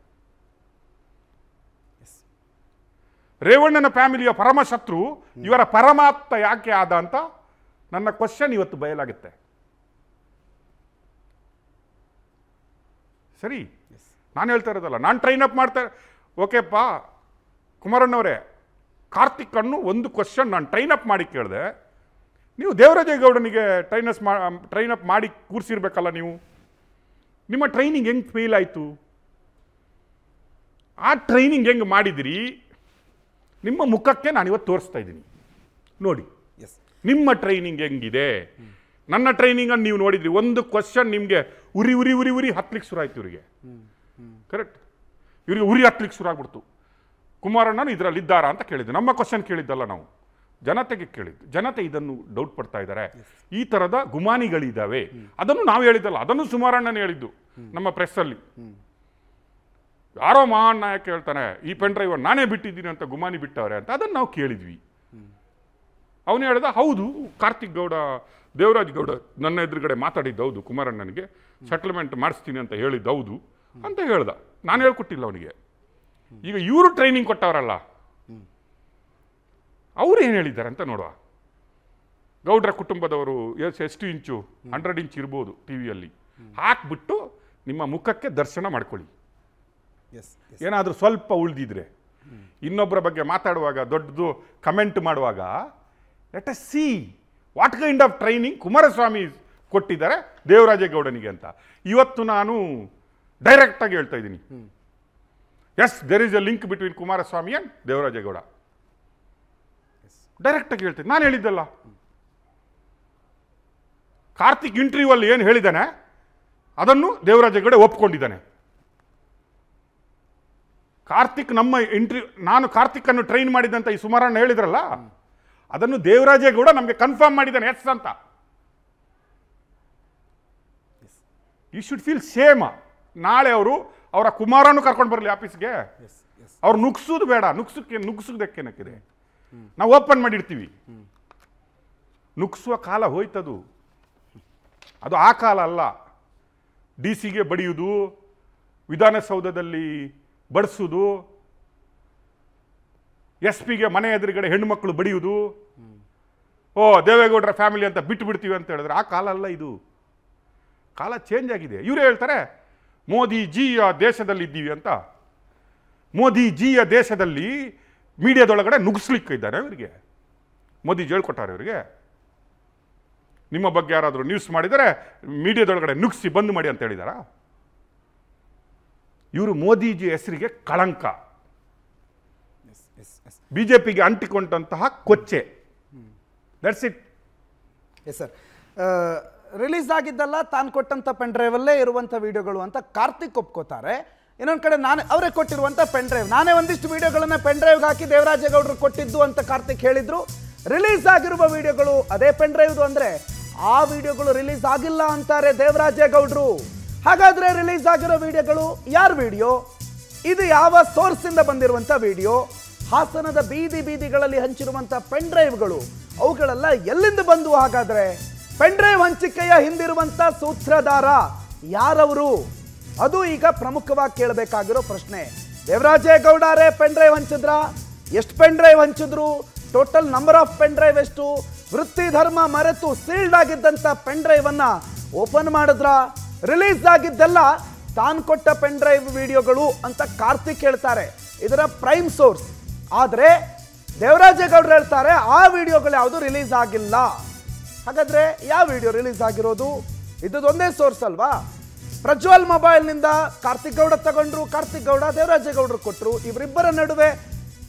ರೇವಣ್ಣನ ಫ್ಯಾಮಿಲಿಯ ಪರಮ ಶತ್ರು ಇವರ ಪರಮಾತ್ಮ ಯಾಕೆ ಆದ ಅಂತ ನನ್ನ ಕ್ವಶನ್ ಇವತ್ತು ಬಯಲಾಗುತ್ತೆ ಸರಿ ನಾನು ಹೇಳ್ತಾ ಇರೋದಲ್ಲ ನಾನು ಟ್ರೈನ್ ಅಪ್ ಮಾಡ್ತಾ ಓಕೆಪ್ಪ ಕುಮಾರಣ್ಣವರೇ ಕಾರ್ತಿಕ್ ಅನ್ನು ಒಂದು ಕ್ವಶನ್ ನಾನು ಟ್ರೈನ್ ಅಪ್ ಮಾಡಿ ಕೇಳಿದೆ ನೀವು ದೇವರಾಜೇಗೌಡನಿಗೆ ಟ್ರೈನಸ್ ಮಾ ಟ್ರೈನ್ ಅಪ್ ಮಾಡಿ ಕೂರಿಸಿರ್ಬೇಕಲ್ಲ ನೀವು ನಿಮ್ಮ ಟ್ರೈನಿಂಗ್ ಹೆಂಗೆ ಫೇಲ್ ಆಯಿತು ಆ ಟ್ರೈನಿಂಗ್ ಹೆಂಗೆ ಮಾಡಿದಿರಿ ನಿಮ್ಮ ಮುಖಕ್ಕೆ ನಾನು ಇವತ್ತು ತೋರಿಸ್ತಾ ಇದ್ದೀನಿ ನೋಡಿ ಎಸ್ ನಿಮ್ಮ ಟ್ರೈನಿಂಗ್ ಹೆಂಗಿದೆ ನನ್ನ ಟ್ರೈನಿಂಗನ್ನು ನೀವು ನೋಡಿದ್ರಿ ಒಂದು ಕ್ವಶನ್ ನಿಮಗೆ ಉರಿ ಉರಿ ಉರಿ ಉರಿ ಹತ್ಲಿಕ್ಕೆ ಶುರು ಆಯ್ತು ಇವರಿಗೆ ಕರೆಕ್ಟ್ ಇವರಿಗೆ ಉರಿ ಹತ್ಲಿಕ್ಕೆ ಶುರು ಆಗ್ಬಿಡ್ತು ಕುಮಾರಣ್ಣನು ಇದರಲ್ಲಿ ಇದ್ದಾರಾ ಅಂತ ಕೇಳಿದ್ದು ನಮ್ಮ ಕ್ವಶನ್ ಕೇಳಿದ್ದಲ್ಲ ನಾವು ಜನತೆಗೆ ಕೇಳಿದ್ದು ಜನತೆ ಇದನ್ನು ಡೌಟ್ ಪಡ್ತಾ ಇದ್ದಾರೆ ಈ ಥರದ ಗುಮಾನಿಗಳಿದ್ದಾವೆ ಅದನ್ನು ನಾವು ಹೇಳಿದ್ದಲ್ಲ ಅದನ್ನು ಸುಮಾರಣ್ಣನ ಹೇಳಿದ್ದು ನಮ್ಮ ಪ್ರೆಸ್ಸಲ್ಲಿ ಯಾರೋ ಮಹಾನ್ ನಾಯಕ ಹೇಳ್ತಾನೆ ಈ ಪೆನ್ ಡ್ರೈವ್ ನಾನೇ ಬಿಟ್ಟಿದ್ದೀನಿ ಅಂತ ಗುಮಾನಿ ಬಿಟ್ಟವ್ರೆ ಅಂತ ಅದನ್ನು ನಾವು ಕೇಳಿದ್ವಿ ಅವನು ಹೇಳ್ದ ಹೌದು ಕಾರ್ತಿಕ್ ಗೌಡ ದೇವರಾಜ್ ಗೌಡ ನನ್ನ ಎದುರುಗಡೆ ಮಾತಾಡಿದ್ದು ಹೌದು ಕುಮಾರಣ್ಣನಿಗೆ ಸೆಟಲ್ಮೆಂಟ್ ಮಾಡಿಸ್ತೀನಿ ಅಂತ ಹೇಳಿದ್ದು ಹೌದು ಅಂತ ಹೇಳ್ದ ನಾನು ಹೇಳ್ಕೊಟ್ಟಿಲ್ಲ ಅವನಿಗೆ ಈಗ ಇವರು ಟ್ರೈನಿಂಗ್ ಕೊಟ್ಟವರಲ್ಲ ಅವ್ರು ಏನು ಹೇಳಿದ್ದಾರೆ ಅಂತ ನೋಡುವ ಗೌಡ್ರ ಕುಟುಂಬದವರು ಎಸ್ ಎಷ್ಟು ಇಂಚು ಹಂಡ್ರೆಡ್ ಇಂಚ್ ಇರ್ಬೋದು ಟಿ ವಿಯಲ್ಲಿ ಹಾಕ್ಬಿಟ್ಟು ನಿಮ್ಮ ಮುಖಕ್ಕೆ ದರ್ಶನ ಮಾಡ್ಕೊಳ್ಳಿ ಎಸ್ ಏನಾದರೂ ಸ್ವಲ್ಪ ಉಳಿದಿದ್ರೆ ಇನ್ನೊಬ್ಬರ ಬಗ್ಗೆ ಮಾತಾಡುವಾಗ ದೊಡ್ಡದು ಕಮೆಂಟ್ ಮಾಡುವಾಗ let us see what kind of training Kumaraswamy ಕೊಟ್ಟಿದ್ದಾರೆ ದೇವರಾಜೇಗೌಡನಿಗೆ ಅಂತ ಇವತ್ತು ನಾನು ಡೈರೆಕ್ಟಾಗಿ ಹೇಳ್ತಾ ಇದ್ದೀನಿ yes there is a link between Kumaraswamy and Devarajegowda ಡೈರೆಕ್ಟಾಗಿ ಹೇಳ್ತೀನಿ ನಾನು ಹೇಳಿದ್ದಲ್ಲ ಕಾರ್ತಿಕ್ ಇಂಟರ್ವ್ಯೂ ಅಲ್ಲಿ ಏನು ಹೇಳಿದ್ದಾನೆ ಅದನ್ನು ದೇವರಾಜೇಗೌಡ ಒಪ್ಕೊಂಡಿದ್ದಾನೆ ಕಾರ್ತಿಕ್ ನಮ್ಮ ಇಂಟ್ರಿ ನಾನು ಕಾರ್ತಿಕ್ ಅನ್ನು ಟ್ರೈನ್ ಮಾಡಿದಂತ ಈ ಸುಮಾರಣ್ಣ ಹೇಳಿದ್ರಲ್ಲ ಅದನ್ನು ದೇವರಾಜೇಗೌಡ ನಮಗೆ ಕನ್ಫರ್ಮ್ ಮಾಡಿದ್ದಾನೆ ಎಸ್ ಅಂತ ಯು ಶುಡ್ ಫೀಲ್ ಸೇಮ್ ನಾಳೆ ಅವರು ಅವರ ಕುಮಾರನ್ನು ಕರ್ಕೊಂಡು ಬರಲಿ ಆಫೀಸ್ಗೆ ಎಸ್ ಎಸ್ ಅವ್ರು ನುಗ್ಸೋದು ಬೇಡ ನುಗ್ಸಕ್ಕೆ ನುಗ್ಸೋದಕ್ಕೇನಕ್ಕಿದೆ ನಾವು ಓಪನ್ ಮಾಡಿರ್ತೀವಿ ನುಗ್ಸುವ ಕಾಲ ಹೋಯ್ತದು ಅದು ಆ ಕಾಲ ಅಲ್ಲ ಡಿ ಸಿಗೆ ಬಡಿಯುವುದು ವಿಧಾನಸೌಧದಲ್ಲಿ ಬಡಿಸೋದು ಎಸ್ ಪಿಗೆ ಮನೆ ಎದುರುಗಡೆ ಹೆಣ್ಣುಮಕ್ಕಳು ಬಡಿಯುವುದು ಓ ದೇವೇಗೌಡರ ಫ್ಯಾಮಿಲಿ ಅಂತ ಬಿಟ್ಟು ಬಿಡ್ತೀವಿ ಅಂತ ಹೇಳಿದ್ರೆ ಆ ಕಾಲ ಅಲ್ಲ ಇದು ಕಾಲ ಚೇಂಜ್ ಆಗಿದೆ ಇವರೇ ಹೇಳ್ತಾರೆ ಮೋದಿಜಿಯ ದೇಶದಲ್ಲಿ ಇದ್ದೀವಿ ಅಂತ ಮೋದಿಜಿಯ ದೇಶದಲ್ಲಿ ಮೀಡಿಯಾದೊಳಗಡೆ ನುಗ್ಸ್ಲಿಕ್ಕೆ ಇದ್ದಾರೆ ಇವರಿಗೆ ಮೋದಿಜಿ ಹೇಳ್ಕೊಟ್ಟಾರೆ ಇವರಿಗೆ ನಿಮ್ಮ ಬಗ್ಗೆ ಯಾರಾದರೂ ನ್ಯೂಸ್ ಮಾಡಿದರೆ ಮೀಡಿಯಾದೊಳಗಡೆ ನುಗ್ಸಿ ಬಂದ್ ಮಾಡಿ ಅಂತ ಹೇಳಿದಾರಾ ಇವರು ಮೋದಿಜಿ ಹೆಸರಿಗೆ ಕಳಂಕ yes yes yes B J ಪಿಗೆ ಅಂಟಿಕೊಂಡಂತಹ ಕೊಚ್ಚೆ that's it yes sir release ಆಗಿದ್ದಲ್ಲ ತಾನು ಕೊಟ್ಟಂಥ ಪೆನ್ ಡ್ರೈವಲ್ಲೇ ಇರುವಂಥ ವಿಡಿಯೋಗಳು ಅಂತ ಕಾರ್ತಿಕ್ ಒಪ್ಕೋತಾರೆ ಇನ್ನೊಂದು ಕಡೆ ನಾನು ಅವರೇ ಕೊಟ್ಟಿರುವಂಥ ಪೆನ್ ಡ್ರೈವ್ ನಾನೇ ಒಂದಿಷ್ಟು ವಿಡಿಯೋಗಳನ್ನ ಪೆನ್ ಡ್ರೈವ್ಗೆ ಹಾಕಿ ದೇವರಾಜೇಗೌಡರು ಕೊಟ್ಟಿದ್ದು ಅಂತ ಕಾರ್ತಿಕ್ ಹೇಳಿದ್ರು ರಿಲೀಸ್ ಆಗಿರುವ ವಿಡಿಯೋಗಳು ಅದೇ ಪೆನ್ ಡ್ರೈವ್ದು ಅಂದರೆ ಆ ವಿಡಿಯೋಗಳು ರಿಲೀಸ್ ಆಗಿಲ್ಲ ಅಂತಾರೆ ದೇವರಾಜೇಗೌಡರು ಹಾಗಾದ್ರೆ ರಿಲೀಸ್ ಆಗಿರೋ ವಿಡಿಯೋಗಳು ಯಾರ ವಿಡಿಯೋ ಇದು ಯಾವ ಸೋರ್ಸಿಂದ ಬಂದಿರುವಂಥ ವಿಡಿಯೋ ಹಾಸನದ ಬೀದಿ ಬೀದಿಗಳಲ್ಲಿ ಹಂಚಿರುವಂಥ ಪೆನ್ ಡ್ರೈವ್ಗಳು ಅವುಗಳೆಲ್ಲ ಎಲ್ಲಿಂದ ಬಂದು ಹಾಗಾದ್ರೆ ಪೆನ್ ಡ್ರೈವ್ ಹಂಚಿಕೆಯ ಹಿಂದಿರುವಂಥ ಸೂತ್ರಧಾರ ಯಾರವರು ಅದು ಈಗ ಪ್ರಮುಖವಾಗಿ ಕೇಳಬೇಕಾಗಿರೋ ಪ್ರಶ್ನೆ ದೇವರಾಜೇಗೌಡರೇ ಪೆನ್ ಡ್ರೈವ್ ಹಂಚಿದ್ರ ಎಷ್ಟು ಪೆನ್ ಡ್ರೈವ್ ಹಂಚಿದ್ರು total number of pen drive ಎಷ್ಟು ವೃತ್ತಿ ಧರ್ಮ ಮರೆತು ಸೀಲ್ಡ್ ಆಗಿದ್ದಂಥ ಪೆನ್ ಡ್ರೈವ್ ಅನ್ನ ಓಪನ್ ಮಾಡಿದ್ರ ರಿಲೀಸ್ ಆಗಿದ್ದೆಲ್ಲ ತಾನು ಕೊಟ್ಟ ಪೆನ್ ಡ್ರೈವ್ ವಿಡಿಯೋಗಳು ಅಂತ ಕಾರ್ತಿಕ್ ಹೇಳ್ತಾರೆ ಇದರ ಪ್ರೈಮ್ ಸೋರ್ಸ್ ಆದರೆ ದೇವರಾಜೇಗೌಡರು ಹೇಳ್ತಾರೆ ಆ ವಿಡಿಯೋಗಳು ಯಾವುದು ರಿಲೀಸ್ ಆಗಿಲ್ಲ ಹಾಗಾದ್ರೆ ಯಾವ ವಿಡಿಯೋ ರಿಲೀಸ್ ಆಗಿರೋದು ಇದ್ದದೊಂದೇ ಸೋರ್ಸ್ ಅಲ್ವಾ ಪ್ರಜ್ವಲ್ ಮೊಬೈಲ್ನಿಂದ ಕಾರ್ತಿಕ್ ಗೌಡ ತಗೊಂಡ್ರು ಕಾರ್ತಿಕ್ ಗೌಡ ದೇವರಾಜೇಗೌಡರು ಕೊಟ್ಟರು ಇವರಿಬ್ಬರ ನಡುವೆ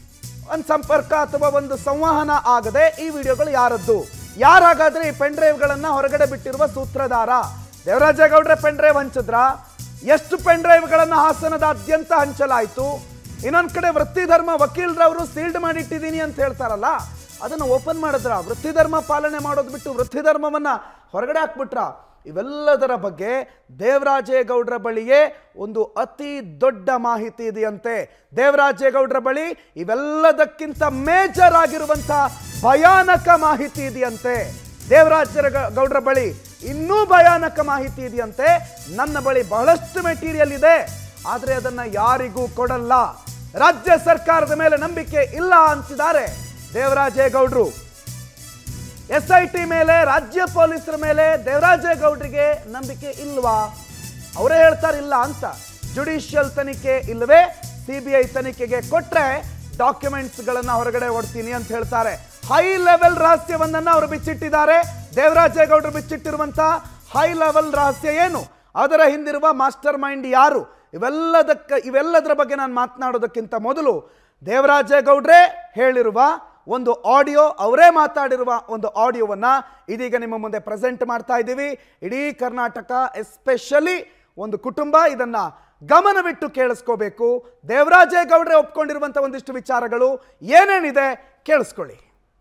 ಒಂದು ಸಂಪರ್ಕ ಅಥವಾ ಒಂದು ಸಂವಹನ ಆಗದೆ ಈ ವಿಡಿಯೋಗಳು ಯಾರದ್ದು ಯಾರಾಗಾದ್ರೆ ಈ ಪೆನ್ ಡ್ರೈವ್ಗಳನ್ನ ಹೊರಗಡೆ ಬಿಟ್ಟಿರುವ ಸೂತ್ರಧಾರ ದೇವರಾಜೇಗೌಡ್ರೆ ಪೆನ್ ಡ್ರೈವ್ ಹಂಚಿದ್ರ ಎಷ್ಟು ಪೆನ್ ಡ್ರೈವ್ಗಳನ್ನ ಹಾಸನದಾದ್ಯಂತ ಹಂಚಲಾಯಿತು ಇನ್ನೊಂದ್ ಕಡೆ ವೃತ್ತಿ ಧರ್ಮ ವಕೀಲರವರು ಸೀಲ್ಡ್ ಮಾಡಿಟ್ಟಿದ್ದೀನಿ ಅಂತ ಹೇಳ್ತಾರಲ್ಲ ಅದನ್ನು ಓಪನ್ ಮಾಡಿದ್ರ ವೃತ್ತಿ ಧರ್ಮ ಪಾಲನೆ ಮಾಡೋದು ಬಿಟ್ಟು ವೃತ್ತಿ ಧರ್ಮವನ್ನ ಹೊರಗಡೆ ಹಾಕ್ಬಿಟ್ರ ಇವೆಲ್ಲದರ ಬಗ್ಗೆ ದೇವರಾಜೇಗೌಡರ ಬಳಿಯೇ ಒಂದು ಅತಿ ದೊಡ್ಡ ಮಾಹಿತಿ ಇದೆಯಂತೆ ದೇವರಾಜೇಗೌಡರ ಬಳಿ ಇವೆಲ್ಲದಕ್ಕಿಂತ ಮೇಜರ್ ಆಗಿರುವಂಥ ಭಯಾನಕ ಮಾಹಿತಿ ಇದೆಯಂತೆ ದೇವರಾಜ ಗೌಡ್ರ ಬಳಿ ಇನ್ನೂ ಭಯಾನಕ ಮಾಹಿತಿ ಇದೆಯಂತೆ ನನ್ನ ಬಳಿ ಬಹಳಷ್ಟು ಮೆಟೀರಿಯಲ್ ಇದೆ ಆದರೆ ಅದನ್ನ ಯಾರಿಗೂ ಕೊಡಲ್ಲ ರಾಜ್ಯ ಸರ್ಕಾರದ ಮೇಲೆ ನಂಬಿಕೆ ಇಲ್ಲ ಅಂತಿದ್ದಾರೆ ದೇವರಾಜೇಗೌಡರು ಎಸ್ ಐ ಟಿ ಮೇಲೆ ರಾಜ್ಯ ಪೊಲೀಸರ ಮೇಲೆ ದೇವರಾಜೇಗೌಡರಿಗೆ ನಂಬಿಕೆ ಇಲ್ವಾ ಅವರೇ ಹೇಳ್ತಾರಿಲ್ಲ ಅಂತ ಜುಡಿಷಿಯಲ್ ತನಿಖೆ ಇಲ್ಲವೇ ಸಿ ಬಿ ಐ ತನಿಖೆಗೆ ಕೊಟ್ರೆ ಡಾಕ್ಯುಮೆಂಟ್ಸ್ಗಳನ್ನ ಹೊರಗಡೆ ಹೊಡ್ತೀನಿ ಅಂತ ಹೇಳ್ತಾರೆ ಹೈ ಲೆವೆಲ್ ರಹಸ್ಯವನ್ನ ಅವರು ಬಿಚ್ಚಿಟ್ಟಿದ್ದಾರೆ ದೇವರಾಜೇಗೌಡರು ಬಿಚ್ಚಿಟ್ಟಿರುವಂತ ಹೈ ಲೆವೆಲ್ ರಹಸ್ಯ ಏನು ಅದರ ಹಿಂದಿರುವ ಮಾಸ್ಟರ್ ಮೈಂಡ್ ಯಾರು ಇವೆಲ್ಲದಕ್ಕೆ ಇವೆಲ್ಲದರ ಬಗ್ಗೆ ನಾನು ಮಾತನಾಡೋದಕ್ಕಿಂತ ಮೊದಲು ದೇವರಾಜೇಗೌಡ್ರೇ ಹೇಳಿರುವ ಒಂದು ಆಡಿಯೋ ಅವರೇ ಮಾತಾಡಿರುವ ಒಂದು ಆಡಿಯೋವನ್ನ ಇದೀಗ ನಿಮ್ಮ ಮುಂದೆ ಪ್ರೆಸೆಂಟ್ ಮಾಡ್ತಾ ಇದ್ದೀವಿ ಇಡೀ ಕರ್ನಾಟಕ ಎಸ್ಪೆಷಲಿ ಒಂದು ಕುಟುಂಬ ಇದನ್ನ ಗಮನವಿಟ್ಟು ಕೇಳಿಸ್ಕೋಬೇಕು ದೇವರಾಜೇಗೌಡ್ರೆ ಒಪ್ಕೊಂಡಿರುವಂತ ಒಂದಿಷ್ಟು ವಿಚಾರಗಳು ಏನೇನಿದೆ ಕೇಳಿಸ್ಕೊಳ್ಳಿ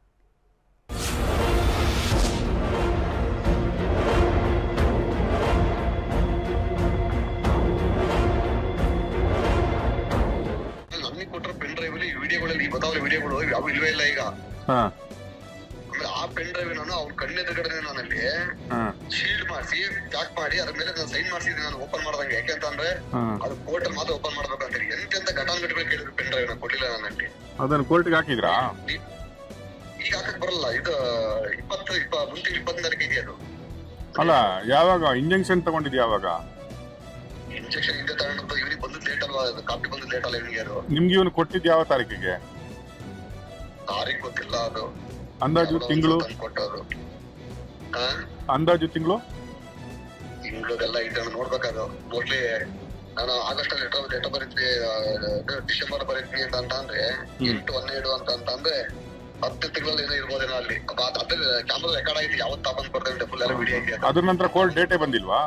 ನಮಗೆ ಕೊಟ್ಟರೆ ಪೆನ್ ಡ್ರೈವ್ ಅಲ್ಲಿ ವಿಡಿಯೋಗಳಲ್ಲಿ ಗೊತ್ತಾಗಲಿ ವಿಡಿಯೋಗಳು ಯಾವ ಇಲ್ವೇ ಇಲ್ಲ ಈಗ ಹಾ ಆಮೇಲೆ ಆ ಪೆನ್ ಡ್ರೈವ್ ನಾನು ಅವ್ನ ಕಣ್ಣೆದುರುಗಡೆ ನಾನಲ್ಲಿ ಹಾ ಶೀಲ್ಡ್ ಮಾಡಿಸಿ ಪ್ಯಾಕ್ ಮಾಡಿ ಅದ್ರ ಮೇಲೆ ನಾನು ಸೈನ್ ಮಾಡಿಸಿದ್ದೀನಿ ನಾನು ಓಪನ್ ಮಾಡ್ದಂಗೆ ಯಾಕೆ ಅಂತಂದ್ರೆ ಹಾ ಅದು ಕೋರ್ಟ್ ಅಲ್ಲಿ ಮಾತ್ರ ಓಪನ್ ಮಾಡ್ಬೇಕಂತ ಎಂತೆಂತ ಘಟಾನುಘಟಿಗಳು ಕೇಳಿದ್ರು ಪೆನ್ ಡ್ರೈವ್ ನ ಕೊಟ್ಟಿಲ್ಲ ನನ್ನಲ್ಲಿ ಅದನ್ನು ಕೋರ್ಟ್ಗೆ ಹಾಕಿದ್ರಾ ಈ- ಈಗ ಹಾಕಕ್ ಬರಲ್ಲ ಇದು ಇಪ್ಪತ್ತು ಇಪ್ಪ ಮುಂದಿನ ಇಪ್ಪತ್ತನೇ ತಾರೀಕು ಇದೆ ಅದು ಅಲ್ಲ ಯಾವಾಗ ಇಂಜೆಕ್ಷನ್ ತಗೊಂಡಿದ್ ಯಾವಾಗ ಇಂಜೆಕ್ಷನ್ ಹಿಂದೆ ತಗೊಂಡು ಇವ್ರಿಗೆ ಬಂದು ಲೇಟ್ ಅಲ್ವಾ ಕಾಪಿ ಬಂದು ಲೇಟ್ ಅಲ್ಲ ಇವನಿಗೆ ಅದು ನಿಮ್ಗೆ ಇವನು ಕೊಟ್ಟಿದ್ ಯಾವ ತಾರೀಕಿಗೆ ತಾರೀಕು ಗೊತ್ತಿಲ್ಲ ಅದು ಅಂದಾಜು ತಿಂಗಳು ಕೊಟ್ಟವರು ಹಾ ಅಂದಾಜು ತಿಂಗಳು ತಿಂಗಳದೆಲ್ಲ ಇದೆ ನೋಡ್ಬೇಕಾದ್ರು ಮೋಸ್ಟ್ಲಿ ನಾನು ಆಗಸ್ಟ್ ಅಲ್ಲಿ ಲೆಟರ್ ಲೆಟರ್ ಬರೀತೀನಿ ಡಿಸೆಂಬರ್ ಬರೀತೀನಿ ಅಂತ ಅಂತ ಅಂದ್ರೆ ಎಂಟು ಹನ್ನೆರಡು ಅಂತ ಅಂತ ಅಂದ್ರೆ ಹತ್ತು ತಿಂಗಳಲ್ಲಿ ಏನೋ ಇರ್ಬೋದೇನೋ ಅಲ್ಲಿ ಅದ್ ಅದೇ ಕ್ಯಾಮ್ರಾ ರೆಕಾರ್ಡ್ ಆಗಿದೆ ಯಾವತ್ತು ತಾಪನ್ ಕೊಡ್ತೇವೆ ಫುಲ್ ಎಲ್ಲ ವಿಡಿಯೋ ಇದೆ ಅದ್ರ ನಂತರ ಕೋರ್ಟ್ ಡೇಟೇ ಬಂದಿಲ್ವಾ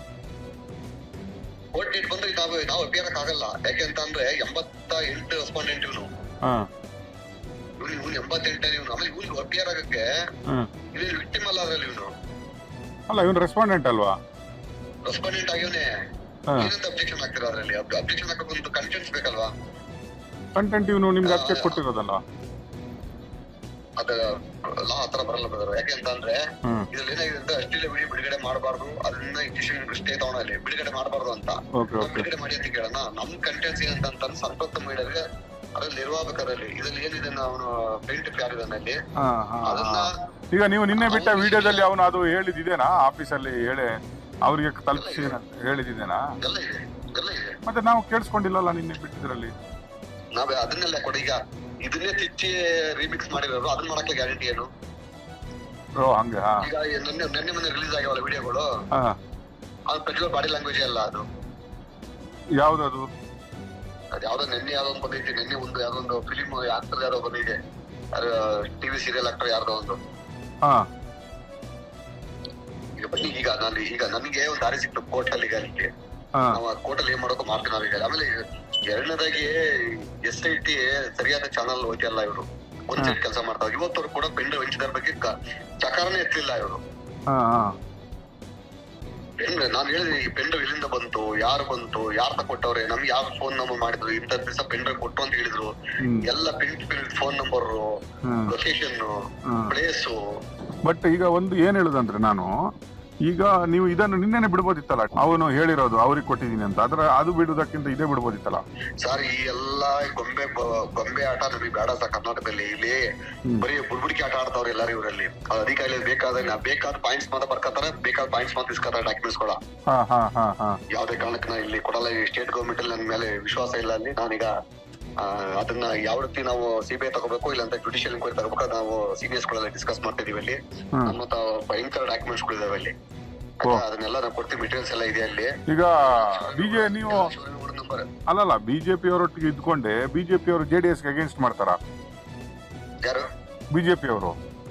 ಕೋರ್ಟ್ ಡೇಟ್ ಬಂದ್ರೆ ನಾವು ನಾವು ಅಭಿಯಾನಕ್ ಆಗಲ್ಲ ಯಾಕೆ ಅಂತ ಅಂದ್ರೆ ಎಂಬತ್ತ ಎಂಟು ರೆಸ್ಪಾಂಡೆಂಟ್ ಇವನು ಹಾ ಇವ್ನು ಇವ್ನು ಎಂಬತ್ತೆಂಟನೇ ಇವನು ಆಮೇಲೆ ಇವ್ನು ಅಪಿಯರ್ ಆಗಕ್ಕೆ ಹಾ ಇಲ್ಲಿ ವಿಕ್ಟಿಮ್ ಅಲ್ಲ ಅದ್ರಲ್ಲಿ ಇವನು ಅಲ್ಲ ಇವನು ರೆಸ್ಪಾಂಡೆಂಟ್ ಅಲ್ವಾ ರೆಸ್ಪಾಂಡೆಂಟ್ ಆಗಿವನೇ ಹಾ ಏನಂತ ಅಬ್ಜೆಕ್ಷನ್ ಹಾಕ್ತಿರೋ ಅದ್ರಲ್ಲಿ ಅಬ್ಜೆಕ್ಷನ್ ಹಾಕಕ್ಕೆ ಒಂದು ಕಂಟೆಂಟ್ಸ್ ಬೇಕಲ್ವಾ ಕಂಟೆಂಟ್ ಇವನು ನಿಮ್ಗೆ ಅದಕ್ಕೆ ಕೊಟ್ಟಿರೋದಲ್ಲ ಅದ ಲಾ ಹತ್ರ ಬರಲ್ಲ ಬ್ರದರ್ ಯಾಕೆ ಅಂತ ಅಂದ್ರೆ ಹ್ಮ್ ಇದ್ರಲ್ಲಿ ಏನಾಗಿದೆ ಅಂತ ಅಶ್ಲೀಲ ವಿಡಿಯೋ ಬಿಡುಗಡೆ ಮಾಡಬಾರ್ದು ಅದನ್ನ ಇಂಜೆಕ್ಷನ್ ಸ್ಟೇ ತಗೊಳಲಿ ಬಿಡುಗಡೆ ಮಾಡಬಾರ್ದು ಅಂತ ಓಕೆ ನಾವ್ ಓಕೆ ಬಿಡುಗಡೆ ಮಾಡಿ ಅಂತ ಕೇಳೋಣ ನಮ್ ಕಂಟೆಂಟ್ಸ್ ಏನಂತ ಸಂಪತ್ತ ಮೀಡಿಯಾಗೆ ಅದ್ರಲ್ಲಿ ನಿರ್ವಾಹಕರಲ್ಲಿ ಇದ್ರಲ್ಲಿ ಏನಿದೆ ಅವನು ಪೇಂಟ್ ಯಾರಿದಾನಲ್ಲಿ ಹಾ ಹಾ ಅದನ್ನ ಈಗ ನೀವು ನಿನ್ನೆ ಬಿಟ್ಟ ವಿಡಿಯೋದಲ್ಲಿ ಅವನು ಅದು ಹೇಳಿದಿದೇನಾ ಆಫೀಸಲ್ಲಿ ಹೇಳಿ ಅವರಿಗೆ ತಲುಪಿಸಿ ಹೇಳಿದಿದೇನಾ ಎಲ್ಲ ಇದೆ ಎಲ್ಲ ಇದೆ ಮತ್ತೆ ನಾವು ಕೇಳಿಸ್ಕೊಂಡಿಲ್ಲಲ್ಲ ನಿನ್ನೆ ಬಿಟ್ಟಿದ್ರಲ್ಲಿ ನಾವೇ ಅದನ್ನೆಲ್ಲ ಕೊಡಿ ಈಗ ಇದನ್ನೇ ತಿಚ್ಚಿ ರಿಮಿಕ್ಸ್ ಮಾಡಿರೋರು ಅದನ್ನ ಮಾಡಕ್ಕೆ ಗ್ಯಾರಂಟಿ ಏನು ಓ ಹಂಗೆ ಹಾ ಈಗ ನಿನ್ನೆ ನಿನ್ನೆ ಮೊನ್ನೆ ರಿಲೀಸ್ ಆಗ್ಯಾವಲ್ಲ ವಿಡಿಯೋಗಳು ಹಾ ಅದು ಪ್ರಜ್ವಲ್ ಬಾಡಿ ಲ್ಯಾಂಗ್ವೇಜ್ ಅಲ್ಲ ಅದು ಯಾವ್ದದು ಅದ್ ಯಾವ್ದೋ ನಿನ್ನೆ ಯಾವ್ದೋ ಒಂದು ಬಂದೈತಿ ನಿನ್ನೆ ಒಂದು ಯಾವ್ದೋ ಒಂದು ಫಿಲಿಮ್ ಆಕ್ಟರ್ ಯಾವ್ದೋ ಬಂದಿದೆ ಅದು ಟಿವಿ ಸೀರಿಯಲ್ ಆಕ್ಟರ್ ಯಾರ್ದೋ ಒಂದು ಹಾ ಈಗ ಬನ್ನಿ ಈಗ ನಾನು ಈಗ ನನಗೆ ಒಂದು ದಾರಿ ಸಿಕ್ತು ಕೋರ್ಟ್ ಅಲ್ಲಿ ಈಗ ಅಲ್ಲಿಗೆ ಹಾ ನಾವು ಕೋರ್ಟ್ ಅಲ್ಲಿ ಏನ್ ಮಾಡೋಕೆ ಮಾಡ್ತೀವಿ ನಾವೀಗ ಆಮೇಲೆ ಎರಡನೇದಾಗಿ ಎಸ್ ಐ ಟಿ ಸರಿಯಾದ ಚಾನಲ್ ಹೋಯ್ತಿಲ್ಲ ಇವರು ಒಂದ್ ಸೈಡ್ ಕೆಲಸ ಮಾಡ್ತಾವ ಇವತ್ತವ್ರು ಕೂಡ ಪೆಂಡ್ ವಂಚಿತರ ಬಗ್ಗೆ ಕ- ಚಕಾರನೇ ಎತ್ತಲಿಲ್ಲ ಇವರು ಹಾ ಹಾ ಪೆಂಡ್ ನಾನು ಹೇಳಿದೆ ಈ ಪೆಂಡ್ ಇಲ್ಲಿಂದ ಬಂತು ಯಾರು ಬಂತು ಯಾರು ತಗೊಟ್ಟವ್ರೆ ನಮ್ಗೆ ಯಾವ ಫೋನ್ ನಂಬರ್ ಮಾಡಿದ್ರು ಇಂಥ ದಿವಸ ಪೆಂಡ್ ಕೊಟ್ಟು ಅಂತ ಹೇಳಿದ್ರು ಹ್ಮ್ ಎಲ್ಲ ಪಿಂಟ್ ಪಿಂಟ್ phone number hmm location hmm place but ಈಗ ಒಂದು ಏನ್ ಹೇಳುದಂದ್ರೆ ನಾನು ಈಗ ನೀವು ಇದನ್ನು ನಿನ್ನೆನೆ ಬಿಡ್ಬೋದಿತ್ತಲ್ಲ ಅವನು ಹೇಳಿರೋದು ಅವ್ರಿಗೆ ಕೊಟ್ಟಿದ್ದೀನಿ ಅಂತ ಅದ್ರ ಅದು ಬಿಡುವುದಕ್ಕಿಂತ ಇದೇ ಬಿಡ್ಬೋದಿತ್ತಲ್ಲ ಸರ್ ಈ ಎಲ್ಲಾ ಗೊಂಬೆ ಬ- ಗೊಂಬೆ ಆಟ ನಮಗೆ ಬೇಡ ಸರ್ ಕರ್ನಾಟಕದಲ್ಲಿ ಇಲ್ಲಿ ಹ್ಮ್. ಬರೀ ಬುಡ್ಬುಡಿಕೆ ಆಟ ಆಡ್ತಾವ್ರೆ ಎಲ್ಲಾರು ಇವರಲ್ಲಿ ಅಧಿಕಾರಿ ಬೇಕಾದ ಬೇಕಾದ ಪಾಯಿಂಟ್ಸ್ ಮಾತ್ರ ಬರ್ಕತ್ತಾರೆ ಬೇಕಾದ ಪಾಯಿಂಟ್ಸ್ ಮಾತ್ರ ಇಸ್ಕೊತಾರೆ ಡಾಕ್ಯುಮೆಂಟ್ಸ್ ಕೂಡ ಹಾ ಹಾ ಹಾ ಹಾ ಯಾವ್ದೇ ಕಾರಣಕ್ಕೆ ನಾ ಇಲ್ಲಿ ಕೊಡಲ್ಲ ಈ ಸ್ಟೇಟ್ ಗೌರ್ಮೆಂಟ್ ಅಲ್ಲಿ ನನ್ನ ಮೇಲೆ ವಿಶ್ವಾಸ ಇಲ್ಲ ಅಲ್ಲಿ ನಾನೀಗ ಆ, ಅದನ್ನ ಯಾವ ರೀತಿ ನಾವು ಸಿಬಿಐ ತಗೋಬೇಕು ಇಲ್ಲಾಂತ ಜುಡಿಷಿಯಲ್ ಇನ್ಕ್ವೈರಿ ತಗೋಬೇಕು ಅದು ನಾವು ಸಿಬಿಎಸ್ ಗಳಲ್ಲಿ ಡಿಸ್ಕಸ್ ಮಾಡ್ತಿದೀವಿ ಅಲ್ಲಿ ಹ್ಮ್. ನಮ್ಮ ಹತ್ರ ಭಯಂಕರ ಡಾಕ್ಯುಮೆಂಟ್ಸ್ ಗಳಿದಾವೆ ಅಲ್ಲಿ ಆಯ್ತಾ? ಅದನ್ನೆಲ್ಲ ನಾವು ಕೊಡ್ತೀವಿ ಮೆಟೀರಿಯಲ್ಸ್ ಎಲ್ಲ ಇದೆ ಅಲ್ಲಿ ಈಗ ಬಿಜೆ ನೀವು ನಂಬರ್ ಅಲ್ಲಲ್ಲ ಬಿಜೆಪಿ ಅವರೊಟ್ಟಿಗೆ ಇದ್ಕೊಂಡೆ ಬಿಜೆಪಿ ಅವರು ಜೆ ಡಿ ಎಸ್ಗೆ ಅಗೇನ್ಸ್ಟ್ ಮಾಡ್ತಾರ ಯಾರು ಬಿ ಜೆ ಪಿಯವರು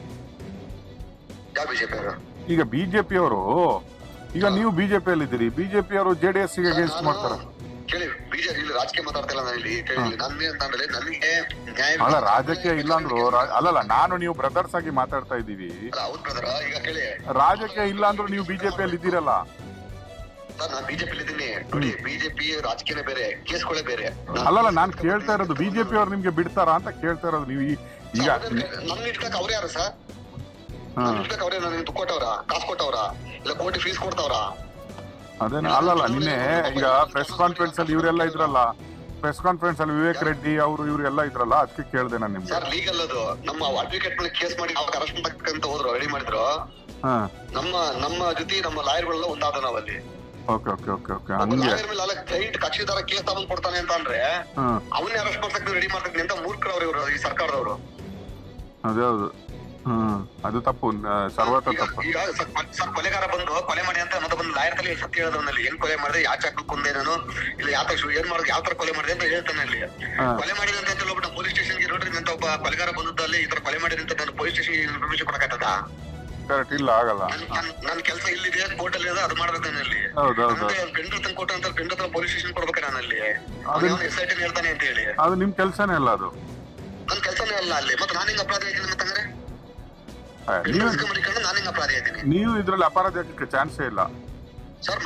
ಯಾವ ಬಿಜೆಪಿ ಅವರು ಈಗ ಬಿ ಜೆ ಪಿಯವರು ಈಗ ನೀವು ಬಿ ಜೆ ಪಿಯಲ್ಲಿದ್ದೀರಿ ಬಿ ಜೆ ಪಿಯವರು ಜೆ ಡಿ ಎಸ್ಗೆ ಅಗೇನ್ಸ್ಟ್ ಮಾಡ್ತಾರೆ ಕೇಳಿ ಬಿಜೆಪಿ ಇಲ್ಲಿ ರಾಜಕೀಯ ಮಾತಾಡ್ತಿಲ್ಲ ನಾನು ಇಲ್ಲಿ ಕೇಳಿ ನನ್ನ ಅಂತಂದ್ರೆ ನನಗೆ ನ್ಯಾಯ ಅಲ್ಲ ರಾಜಕೀಯ ಇಲ್ಲ ಅಂದ್ರು ರಾ- ಅಲ್ಲಲ್ಲ ನಾನು ನೀವು ಬ್ರದರ್ಸ್ ಆಗಿ ಮಾತಾಡ್ತಾ ಇದ್ದೀವಿ ಅಲ್ಲ ಹೌದ್ ಬ್ರದರ್ ಈಗ ಕೇಳಿ ರಾಜಕೀಯ ಇಲ್ಲ ಅಂದ್ರೂ ನೀವು ಬಿಜೆಪಿಯಲ್ಲಿ ಇದ್ದೀರಲ್ಲ ಸರ್ ನಾನು ಬಿಜೆಪಿ ಇದ್ದೀನಿ ನೋಡಿ ಬಿಜೆಪಿ ರಾಜಕೀಯನೇ ಬೇರೆ ಕೇಸ್ಗಳೇ ಬೇರೆ ಅಲ್ಲಲ್ಲ ನಾನು ಕೇಳ್ತಾ ಇರೋದು ಬಿಜೆಪಿ ಅವ್ರು ನಿಮ್ಗೆ ಬಿಡ್ತಾರಾ ಅಂತ ಕೇಳ್ತಾ ಇರೋದು ನೀವು ಈ- ಈಗ ನನ್ನ ಇಟ್ಕಕ್ ಅವ್ರೇ ಯಾರು ಸರ್ ಹಾ. ನನ್ನ ಇಟ್ಕಕ್ ಅವ್ರೇ ನನಗೆ ದುಡ್ಡು ಕೊಟ್ಟವ್ರ ಕಾಸು ಕೊಟ್ಟವ್ರ ಇಲ್ಲ ಕೋಟಿ ಫೀಸ್ ಕೊಡ್ತಾವ್ರ ಅದೇನ ಅಲ್ಲಲ್ಲ ನಿನ್ನೆ ಈಗ ಪ್ರೆಸ್ ಕಾನ್ಫರೆನ್ಸ್ ಅಲ್ಲಿ ಇವರೆಲ್ಲ ಇದ್ರಲ್ಲ ಪ್ರೆಸ್ ಕಾನ್ಫರೆನ್ಸ್ ಅಲ್ಲಿ ವಿವೇಕ್ ರೆಡ್ಡಿ ಅವರು ಇವ್ರು ಎಲ್ಲ ಇದ್ರಲ್ಲ ಅದಕ್ಕೆ ಕೇಳ್ದೆ ನಾನು ನಿಮ್ಗೆ ಸರ್ ಲೀಗಲ್ ಅದು ನಮ್ಮ ಅಡ್ವೊಕೇಟ್ ಮೇಲೆ ಕೇಸ್ ಮಾಡಿ ಅವಾಗ ಅರೆಸ್ಟ್ ಮಾಡಕ್ಕಂತ ಹೋದ್ರು ರೆಡಿ ಮಾಡಿದ್ರು ಹಾ ನಮ್ಮ ನಮ್ಮ ಜೊತೆ ನಮ್ಮ ಲಾಯರ್ಗಳೆಲ್ಲ ಒಂದಾದ ನಾವಲ್ಲಿ ಓಕೆ ಓಕೆ ಓಕೆ ಓಕೆ ಹಂಗೆ ಲಾಯರ್ ಮೇಲೆ ಅಲ್ಲ ಕ್ಲೈಂಟ್ ಕಕ್ಷಿದಾರ ಕೇಸ್ ತಗೊಂಡ್ ಕೊಡ್ತಾನೆ ಅಂತ ಅಂದ್ರೆ ಹಾ ಅವನ್ನೇ ಅರೆಸ್ಟ್ ಮಾಡ್ಸಕ್ ರೆಡಿ ಮಾಡ್ತೀನಿ ಅಂತ ಮೂರ್ಖರವ್ರು ಇವರು ಈ ಸರ್ಕಾರದವರು ಅದೇ ಹೌದು ಹ್ಮ್ ಅದು ತಪ್ಪು ನ- ಸರ್ವತ್ರ ಈಗ ತಪ್ಪು ಈಗ ಸ- ಸ- ಕೊಲೆಗಾರ ಬಂದು ಕೊಲೆ ಮಾಡಿ ಅಂತ ಅನ್ನೋದು ಬಂದು ಲಾಯರ್ ತಲೆ ಸತ್ಯ ಹೇಳೋದ್ರಲ್ಲಿ ಏನ್ ಕೊಲೆ ಮಾಡಿದೆ ಯಾ ಚಾಕು ಕೊಂದೆ ನಾನು ಇಲ್ಲ ಯಾವ ತಕ್ಷಣ ಏನ್ ಮಾಡಿದ್ರೆ ಯಾವ ತರ ಕೊಲೆ ಮಾಡಿದೆ ಅಂತ ಹೇಳ್ತಾನೆ ಅಲ್ಲಿ ಹಾ. ಕೊಲೆ ಮಾಡಿದೆ ಅಂತ ಹೇಳ್ಬಿಟ್ಟು ಪೊಲೀಸ್ ಸ್ಟೇಷನ್ಗೆ ನೋಡ್ರಿ ಅಂತ ಒಬ್ಬ ಕೊಲೆಗಾರ ಬಂದದಲ್ಲಿ ಈ ತರ ಕೊಲೆ ಮಾಡಿದೆ ಅಂತ ನಾನು ಪೊಲೀಸ್ ಸ್ಟೇಷನ್ ಇನ್ಫಾರ್ಮೇಶನ್ ಕೊಡಕ್ಕಾಗ್ತದ ಕರೆಕ್ಟ್ ಇಲ್ಲ ಆಗಲ್ಲ ನನ್ ನನ್- ನನ್ ಕೆಲಸ ಇಲ್ಲಿದೆ ಕೋರ್ಟ್ ಅಲ್ಲಿ ಇದೆ ಅದು ಮಾಡ್ಬೇಕು ನಾನು ಅಲ್ಲಿ ಹೌದು ಹೌದು ಗಂಡ ತಂದು ಕೊಟ್ಟ ಅಂತ ಗಂಡ ಹತ್ರ ಪೊಲೀಸ್ ಸ್ಟೇಷನ್ ಕೊಡ್ಬೇಕು ನಾನು ಅಲ್ಲಿ ಅದು- ಎಸ್ ಐ ಟಿ ಹೇಳ್ತಾನೆ ಅಂತ ಹೇಳಿ ಅದು ನಿಮ್ ಕೆಲ್ಸನೇ ಅಲ್ಲ ಅದು ನನ್ ಕೆಲಸನೇ ಅಲ್ಲ ಅಲ್ಲಿ ಮತ್ತೆ ನಾನು ಹಿಂಗ್ ಅಪರಾಧ ಇದ್ದೀನಿ ಅಂತಂದ್ರೆ ಆ, ಗಂಡ ನೀವು ಮಾಡಿಕೊಂಡು ನಾನು ಹಿಂಗ್ ಅಪರಾಧ ಇದ್ದೀನಿ ನೀವು ಇದ್ರಲ್ಲಿ ಅಪರಾಧ ಹಾಕಕ್ಕೆ ಚಾನ್ಸೇ ಇಲ್ಲ ಸರ್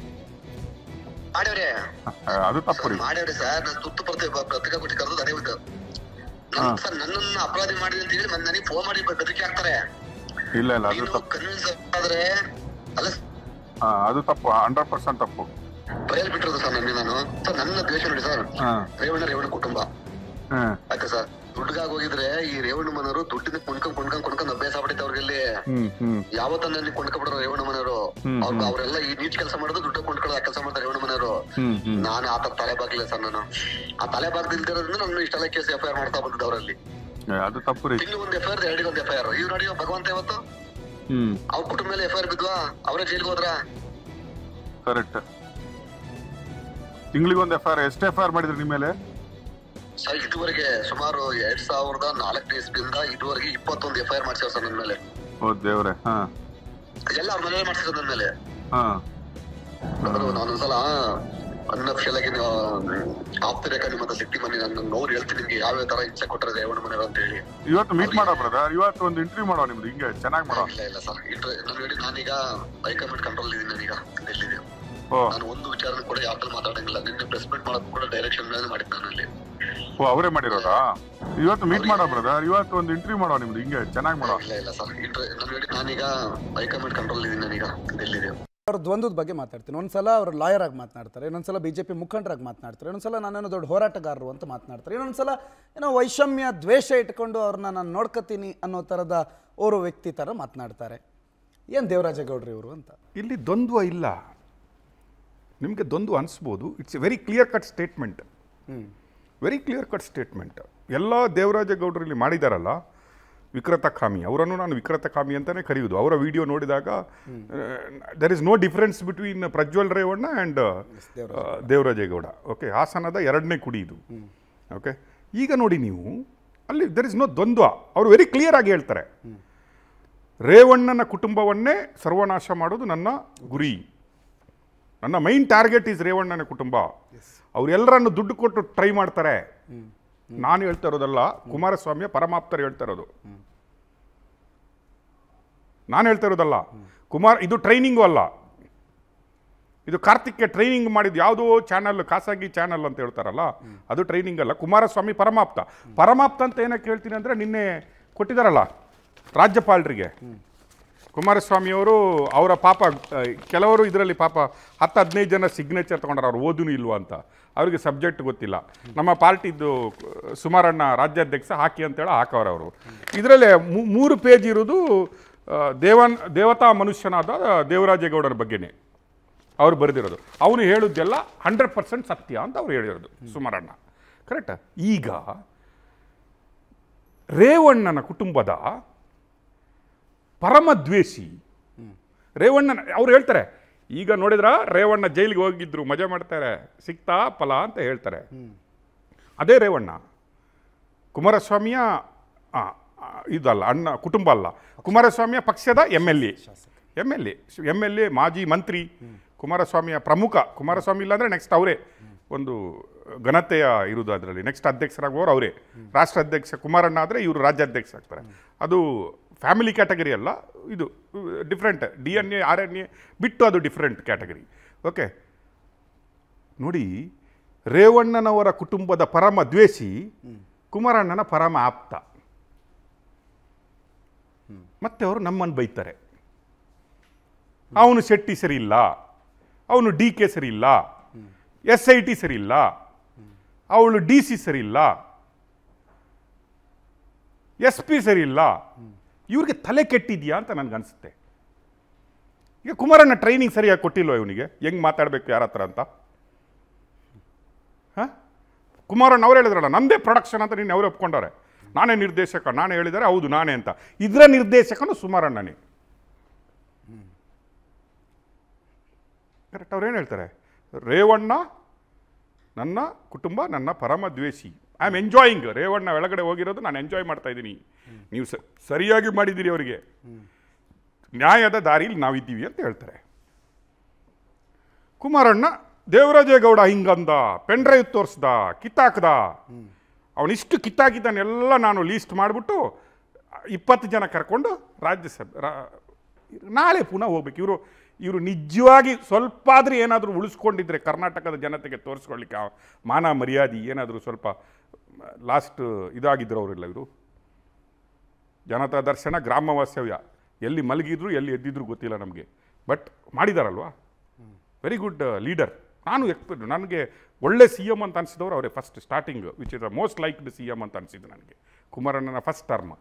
ಮಾಡ್ಯವ್ರೆ ಆ, ಅದು ತಪ್ಪು ರೀ ಮಾಡ್ಯವ್ರೆ ಸರ್ ನಾನು ತುತ್ತು ಬರ್ತೆ ಪತ್ರಿಕಾ ಕೊಟ್ಟು ಕರೆದು ಅದೇ ಒಂದು ನನ್ ಸರ್ ನನ್ನನ್ನ ಅಪರಾಧಿ ಮಾಡಿದೆ ಅಂತ ಹೇಳಿ ಮತ್ತೆ ನನಗೆ ಫೋನ್ ಮಾಡಿ ಬೆದರಿಕೆ ಹಾಕ್ತಾರೆ ಇಲ್ಲ ಇಲ್ಲ ಅದು ನೀನು ತಪ್ಪು ಕನ್ವಿನ್ಸ್ ಆದ್ರೆ ಅಲ್ಲ ಆ, ಅದು ತಪ್ಪು ಹಂಡ್ರೆಡ್ ಪರ್ಸೆಂಟ್ ತಪ್ಪು ಟ್ರಯಲ್ ಬಿಟ್ಟಿರೋದು ಸರ್ ನನ್ನ ನಾನು ಸರ್ ನನ್ನ ದ್ವೇಷ ನೋಡಿ ಸರ್ ಹಾ ರೇವಣ್ಣ ರೇವಣ್ಣ ಕುಟುಂಬ ಹಾ ಆಯ್ತಾ ಸರ್ ದುಡ್ಡಿಗಾಗಿ ಹೋಗಿದ್ರೆ ಈ ರೇವಣ್ಣ ಮನೆಯವರು ದುಡ್ಡಿನ ಕೊಂಡ್ಕೊಂಡ್ ಕೊಂಡ್ಕೊಂಡ್ ಕೊಂಡ್ಕೊಂಡ್ ಅಭ್ಯಾಸ ಆಗ್ಬಿಟ್ಟೈತೆ ಅವ್ರಿಗೆ ಹ್ಮ್ ಹ್ಮ್ ಯಾವತ್ತಲ್ಲಿ ಕೊಂಡ್ಕೊಂಡ್ಬಿಡ್ರು ರೇವಣ್ಣ ಮನೆಯವರು ಹ್ಮ್, ಅವ್ರು ಹ್ಮ್. ಅವರೆಲ್ಲ ಈ ನೀಚ್ ಕೆಲಸ ಮಾಡೋದು ದುಡ್ಡು ಕೊಂಡ್ಕೊಳ್ಳೋ ಕೆಲಸ ಮಾಡ್ತಾರೆ ರೇವಣ್ಣ ಮನೆಯವರು ಹ್ಮ್ ಹ್ಮ್ ನಾನು ಆತ ತಲೆ ಬಾಗ್ಲಿಲ್ಲ ಸರ್ ನಾನು ಆ ತಲೆ ಬಾಗ್ದಿಲ್ದಿರೋದ್ರಿಂದ ನಾನು ಇಷ್ಟೆಲ್ಲ ಕೇಸ್ ಎಫ್ ಐ ಆರ್ ಮಾಡ್ತಾ ಬಂದಿದ್ದೆ ಅವರಲ್ಲಿ ಏ, ಅದು ತಪ್ಪು ರೀ ತಿಂಗಳು ಒಂದು ಎಫ್ ಐ ಆರ್ ಎರಡಿಗೆ ಒಂದು ಎಫ್ ಐ ಆರ್ ಇವ್ ನೋಡಿ ಇವ ಭಗವಂತ ಇವತ್ತು ಹ್ಮ್ ಅವ್ರ ಕುಟುಂಬ ಮೇಲೆ ಎಫ್ ಐ ಆರ್ ಬಿದ್ವಾ ಅವರೇ ಜೈಲ್ಗೆ ಹೋದ್ರ ಕರೆಕ್ಟ್ ತಿಂಗಳಿಗೊಂದು ಎಫ್ ಐ ಆರ್ ಎಷ್ಟು ಎಫ್ ಐ ಆರ್ ಮಾಡಿದ್ರಿ ನಿಮ್ಮ ಮೇಲೆ ಸರ್ ಇದುವರೆಗೆ ಸುಮಾರು ಎರಡ್ ಸಾವಿರದ ನಾಲ್ಕನೇ ಇಸ್ವಿಯಿಂದ ಇದುವರೆಗೆ ಇಪ್ಪತ್ತೊಂದು ಎಫ್ ಐ ಆರ್ ಮಾಡ್ಸಿರೋ ಸರ್ ನನ್ನ ಮೇಲೆ ಓ ದೇವ್ರೆ ಹಾ ಎಲ್ಲ ಅವ್ರ ಮನೇಲಿ ಮಾಡ್ಸಿರೋ ನನ್ನ ಮೇಲೆ ಹಾ ಅಂದ್ರೆ ನಾನೊಂದ್ಸಲ ಅನ್ಅಫಿಷಿಯಲ್ ಆಗಿ ನೀವು ಆಪ್ತರೇಖ ನಿಮ್ಮ ಹತ್ರ ಸಿಕ್ತಿ ಮನೆ ನಾನು ನೋವು ಹೇಳ್ತೀನಿ ನಿಮ್ಗೆ ಯಾವ ತರ ಹಿಂಸೆ ಕೊಟ್ಟರೆ ರೇವಣ್ಣ ಮನೆಯವರು ಅಂತ ಹೇಳಿ ಇವತ್ತು ಮೀಟ್ ಮಾಡೋ ಬ್ರದರ್ ಇವತ್ತು ಒಂದು ಇಂಟರ್ವ್ಯೂ ಮಾಡೋ ನಿಮ್ದು ಹಿಂಗೆ ಚೆನ್ನಾಗಿ ಮಾಡೋ ಇಲ್ಲ ಇಲ್ಲ ಸರ್ ಇಂಟ್ರೆ ನಾನು ಹೇಳಿ ನಾನೀಗ ಹೈಕಮಾಂಡ್ ಕಂಟ್ರೋಲ್ ಇದೀನಿ ನಾನೀಗ ಡೆಲ್ಲಿದೆ ಓ ನಾನು ಒಂದು ವಿಚಾರ ಕೂಡ ಯಾವ್ದು ಮಾತಾಡಂಗಿಲ್ಲ ನಿನ್ನೆ ಪ್ರೆಸ್ ಮೀಟ್ ಮಾಡಕ್ ಕೂಡ ಡೈರೆಕ್ಷನ್ ಮೇಲೆ ಮಾಡಿದ್ದು ನಾನು ಅಲ್ಲಿ ಓ ಅವರೇ ಮಾಡಿರೋದಾ ಇವತ್ತು ಮೀಟ್ ಮಾಡೋ ಬ್ರದರ್ ಇವತ್ತು ಒಂದು ಇಂಟರ್ವ್ಯೂ ಮಾಡೋ ನಿಮ್ದು ಹಿಂಗೆ ಚೆನ್ನಾಗಿ ಮಾಡೋ ಇಲ್ಲ ಇಲ್ಲ ಸರ್ ಇಂಟ್ರೆ ನಾನು ಹೇಳಿ ನಾನೀಗ ಹೈಕಮಾಂಡ್ ಕಂಟ್ರೋಲ್ ಇದೀನಿ ನಾನೀಗ ಡೆಲ್ಲಿದೆ ಅವ್ರ ದ್ವಂದ್ವದ ಬಗ್ಗೆ ಮಾತಾಡ್ತೀನಿ ಒಂದ್ಸಲ ಅವರು ಲಾಯರ್ ಆಗಿ ಮಾತನಾಡ್ತಾರೆ ಇನ್ನೊಂದ್ಸಲ ಬಿ ಜೆ ಪಿ ಮುಖಂಡರಾಗಿ ಮಾತನಾಡ್ತಾರೆ ಇನ್ನೊಂದ್ಸಲ ನಾನೇನೋ ದೊಡ್ಡ ಹೋರಾಟಗಾರರು ಅಂತ ಮಾತನಾಡ್ತಾರೆ ಇನ್ನೊಂದ್ಸಲ ಏನೋ ವೈಷಮ್ಯ ದ್ವೇಷ ಇಟ್ಕೊಂಡು ಅವ್ರನ್ನ ನಾನು ನೋಡ್ಕೋತೀನಿ ಅನ್ನೋ ಥರದ ಓರ್ವ ವ್ಯಕ್ತಿ ಥರ ಮಾತನಾಡ್ತಾರೆ ಏನು ದೇವರಾಜೇಗೌಡ್ರು ಇವರು ಅಂತ ಇಲ್ಲಿ ದ್ವಂದ್ವ ಇಲ್ಲ ನಿಮಗೆ ದ್ವಂದ್ವ ಅನಿಸ್ಬೋದು it's a very clear cut statement very clear cut statement ಎಲ್ಲ ದೇವರಾಜೇಗೌಡರು ಇಲ್ಲಿ ಮಾಡಿದಾರಲ್ಲ ವಿಕ್ರತ ಖಾಮಿ ಅವರನ್ನು ನಾನು ವಿಕ್ರತ ಖಾಮಿ ಅಂತಲೇ ಕರೆಯುವುದು ಅವರ ವಿಡಿಯೋ ನೋಡಿದಾಗ there is no difference between Prajwal Revanna and Devarajegowda okay ಹಾಸನದ ಎರಡನೇ ಕುಡಿ ಇದು ಓಕೆ ಈಗ ನೋಡಿ ನೀವು ಅಲ್ಲಿ ದರ್ ಇಸ್ ನೋ ದ್ವಂದ್ವ ಅವರು ವೆರಿ ಕ್ಲಿಯರ್ ಆಗಿ ಹೇಳ್ತಾರೆ ರೇವಣ್ಣನ ಕುಟುಂಬವನ್ನೇ ಸರ್ವನಾಶ ಮಾಡೋದು ನನ್ನ ಗುರಿ ನನ್ನ ಮೈನ್ ಟಾರ್ಗೆಟ್ ಈಸ್ ರೇವಣ್ಣನ ಕುಟುಂಬ ಅವರೆಲ್ಲರನ್ನು ದುಡ್ಡು ಕೊಟ್ಟು ಟ್ರೈ ಮಾಡ್ತಾರೆ ನಾನು ಹೇಳ್ತಾ ಇರೋದಲ್ಲ ಕುಮಾರಸ್ವಾಮಿಯ ಪರಮಾಪ್ತರು ಹೇಳ್ತಾ ಇರೋದು ನಾನು ಹೇಳ್ತಾ ಇರೋದಲ್ಲ ಕುಮಾರ್ ಇದು ಟ್ರೈನಿಂಗು ಅಲ್ಲ ಇದು ಕಾರ್ತಿಕ್ಗೆ ಟ್ರೈನಿಂಗ್ ಮಾಡಿದ್ದು ಯಾವುದೋ ಚಾನಲ್ ಖಾಸಗಿ ಚಾನಲ್ ಅಂತ ಹೇಳ್ತಾರಲ್ಲ ಅದು ಟ್ರೈನಿಂಗ್ ಅಲ್ಲ ಕುಮಾರಸ್ವಾಮಿ ಪರಮಾಪ್ತ ಪರಮಾಪ್ತ ಅಂತ ಏನಕ್ಕೆ ಹೇಳ್ತೀನಿ ಅಂದರೆ ನಿನ್ನೆ ಕೊಟ್ಟಿದ್ದಾರಲ್ಲ ರಾಜ್ಯಪಾಲರಿಗೆ ಕುಮಾರಸ್ವಾಮಿಯವರು ಅವರ ಪಾಪ ಆ, ಕೆಲವರು ಇದರಲ್ಲಿ ಪಾಪ ಹತ್ತು ಹದಿನೈದು ಜನ ಸಿಗ್ನೇಚರ್ ತೊಗೊಂಡ್ರೆ ಅವ್ರು ಓದೂ ಇಲ್ವಾ ಅಂತ ಅವರಿಗೆ ಸಬ್ಜೆಕ್ಟ್ ಗೊತ್ತಿಲ್ಲ ನಮ್ಮ ಪಾರ್ಟಿದ್ದು ಆ, ಸುಮಾರಣ್ಣ ರಾಜ್ಯಾಧ್ಯಕ್ಷ ಹಾಕಿ ಅಂತೇಳಿ ಹಾಕವ್ರೆ ಅವರು ಇದರಲ್ಲಿ ಮೂರು ಪೇಜ್ ಇರೋದು ಆ, ದೇವನ್ ದೇವತಾ ಮನುಷ್ಯನಾದ ದೇವರಾಜೇಗೌಡರ ಬಗ್ಗೆನೇ ಅವ್ರು ಬರೆದಿರೋದು ಅವನು ಹೇಳುದ್ದೆಲ್ಲ ಹಂಡ್ರೆಡ್ ಪರ್ಸೆಂಟ್ ಸತ್ಯ ಅಂತ ಅವ್ರು ಹೇಳಿರೋದು ಸುಮಾರಣ್ಣ ಕರೆಕ್ಟ್ ಈಗ ರೇವಣ್ಣನ ಕುಟುಂಬದ ಪರಮದ್ವೇಷಿ ರೇವಣ್ಣನ ಅವ್ರು ಹೇಳ್ತಾರೆ ಈಗ ನೋಡಿದ್ರ ರೇವಣ್ಣ ಜೈಲಿಗೆ ಹೋಗಿದ್ರು ಮಜಾ ಮಾಡ್ತಾರೆ ಸಿಕ್ತಾ ಫಲ ಅಂತ ಹೇಳ್ತಾರೆ ಅದೇ ರೇವಣ್ಣ ಕುಮಾರಸ್ವಾಮಿಯ ಆ, ಆ, ಇದಲ್ಲ ಅಣ್ಣ ಕುಟುಂಬ ಅಲ್ಲ ಕುಮಾರಸ್ವಾಮಿಯ ಪಕ್ಷದ M L A M L A M L A ಮಾಜಿ ಮಂತ್ರಿ ಕುಮಾರಸ್ವಾಮಿಯ ಪ್ರಮುಖ ಕುಮಾರಸ್ವಾಮಿ ಇಲ್ಲಾಂದ್ರೆ ನೆಕ್ಸ್ಟ್ ಅವರೇ ಒಂದು ಘನತೆಯ ಇರುವುದು ಅದರಲ್ಲಿ ನೆಕ್ಸ್ಟ್ ಅಧ್ಯಕ್ಷರಾಗುವವರು ಅವರೇ ರಾಷ್ಟ್ರ ಅಧ್ಯಕ್ಷ ಕುಮಾರಣ್ಣ ಆದರೆ ಇವರು ರಾಜ್ಯಾಧ್ಯಕ್ಷ ಆಗ್ತಾರೆ ಅದು ಫ್ಯಾಮಿಲಿ ಕ್ಯಾಟಗರಿ ಅಲ್ಲ ಇದು different D N A R N A ಬಿಟ್ಟು ಅದು ಡಿಫ್ರೆಂಟ್ ಕ್ಯಾಟಗರಿ ಓಕೆ ನೋಡಿ ರೇವಣ್ಣನವರ ಕುಟುಂಬದ ಪರಮ ದ್ವೇಷಿ ಕುಮಾರಣ್ಣನ ಪರಮ ಆಪ್ತ ಮತ್ತೆ ಅವರು ನಮ್ಮನ್ನು ಬೈತಾರೆ ಅವನು ಶೆಟ್ಟಿ ಸರಿ ಇಲ್ಲ ಅವನು ಡಿ ಕೆ ಸರಿ ಇಲ್ಲ ಎಸ್ ಐ ಟಿ ಸರಿ ಇಲ್ಲ ಅವಳು ಡಿ ಸಿ ಸರಿ ಇಲ್ಲ ಎಸ್ ಪಿ ಸರಿ ಇಲ್ಲ ಇವ್ರಿಗೆ ತಲೆ ಕೆಟ್ಟಿದ್ಯಾ ಅಂತ ನನಗನ್ಸುತ್ತೆ ಈಗ ಕುಮಾರಣ್ಣ ಟ್ರೈನಿಂಗ್ ಸರಿಯಾಗಿ ಕೊಟ್ಟಿಲ್ವ ಇವನಿಗೆ ಹೆಂಗ್ ಮಾತಾಡಬೇಕು ಯಾರ ಹತ್ರ ಅಂತ ಹ? ಕುಮಾರಣ್ಣ ಅವ್ರು ಹೇಳಿದ್ರಲ್ಲ ನಂದೇ ಪ್ರೊಡಕ್ಷನ್ ಅಂತ ನೀನು ಅವರೇ ಒಪ್ಕೊಂಡವ್ರೆ ನಾನೇ ನಿರ್ದೇಶಕ ನಾನೇ ಹೇಳಿದರೆ ಹೌದು ನಾನೇ ಅಂತ ಇದರ ನಿರ್ದೇಶಕನು ಸುಮಾರಣ್ಣನೇ ಕರೆಕ್ಟ್ ಅವ್ರು ಏನು ಹೇಳ್ತಾರೆ ರೇವಣ್ಣ ನನ್ನ ಕುಟುಂಬ ನನ್ನ ಪರಮ ದ್ವೇಷಿ ಐ ಆಮ್ ಎಂಜಾಯಿಂಗ್ ರೇವಣ್ಣ ಒಳಗಡೆ ಹೋಗಿರೋದು ನಾನು ಎಂಜಾಯ್ ಮಾಡ್ತಾ ಇದ್ದೀನಿ ನೀವು ಸ- ಸರಿಯಾಗಿ ಮಾಡಿದ್ದೀರಿ ಅವರಿಗೆ ನ್ಯಾಯದ ದಾರಿಲಿ ನಾವಿದ್ದೀವಿ ಅಂತ ಹೇಳ್ತಾರೆ ಕುಮಾರಣ್ಣ ದೇವರಾಜೇಗೌಡ ಹಿಂಗಂದ ಪೆನ್ ಡ್ರೈವ್ ತೋರಿಸ್ದ ಕಿತ್ತಾಕ್ದ ಅವನಿಷ್ಟು ಕಿತ್ತಾಕಿದ್ದಾನೆಲ್ಲ ನಾನು ಲೀಸ್ಟ್ ಮಾಡಿಬಿಟ್ಟು ಇಪ್ಪತ್ತು ಜನ ಕರ್ಕೊಂಡು ರಾಜ್ಯಸಭೆ ರಾ- ನಾಳೆ ಪುನಃ ಹೋಗ್ಬೇಕು ಇವರು ಇವರು ನಿಜವಾಗಿ ಸ್ವಲ್ಪ ಆದರೂ ಏನಾದರೂ ಉಳಿಸ್ಕೊಂಡಿದ್ರೆ ಕರ್ನಾಟಕದ ಜನತೆಗೆ ತೋರಿಸ್ಕೊಳ್ಳಿಕ್ಕೆ ಆ ಮಾನ ಮರ್ಯಾದೆ ಏನಾದರೂ ಸ್ವಲ್ಪ ಲಾಸ್ಟ್ ಇದಾಗಿದ್ರು ಅವರೆಲ್ಲ ಇವರು ಜನತಾ ದರ್ಶನ ಗ್ರಾಮ ವಾಸ್ತವ್ಯ ಎಲ್ಲಿ ಮಲಗಿದ್ರು ಎಲ್ಲಿ ಎದ್ದಿದ್ರು ಗೊತ್ತಿಲ್ಲ ನಮಗೆ ಬಟ್ ಮಾಡಿದಾರಲ್ವಾ ವೆರಿ ಗುಡ್ ಲೀಡರ್ ನಾನು ಎಕ್ಸ್ಪೆಕ್ಟ್ ನನಗೆ ಒಳ್ಳೆ ಸಿ ಎಮ್ ಅಂತ ಅನಿಸಿದವರು ಅವರೇ first starting which is the most liked C M ಅಂತ ಅನಿಸಿದ್ದು ನನಗೆ ಕುಮಾರಣ್ಣನ ಫಸ್ಟ್ ಟರ್ಮ್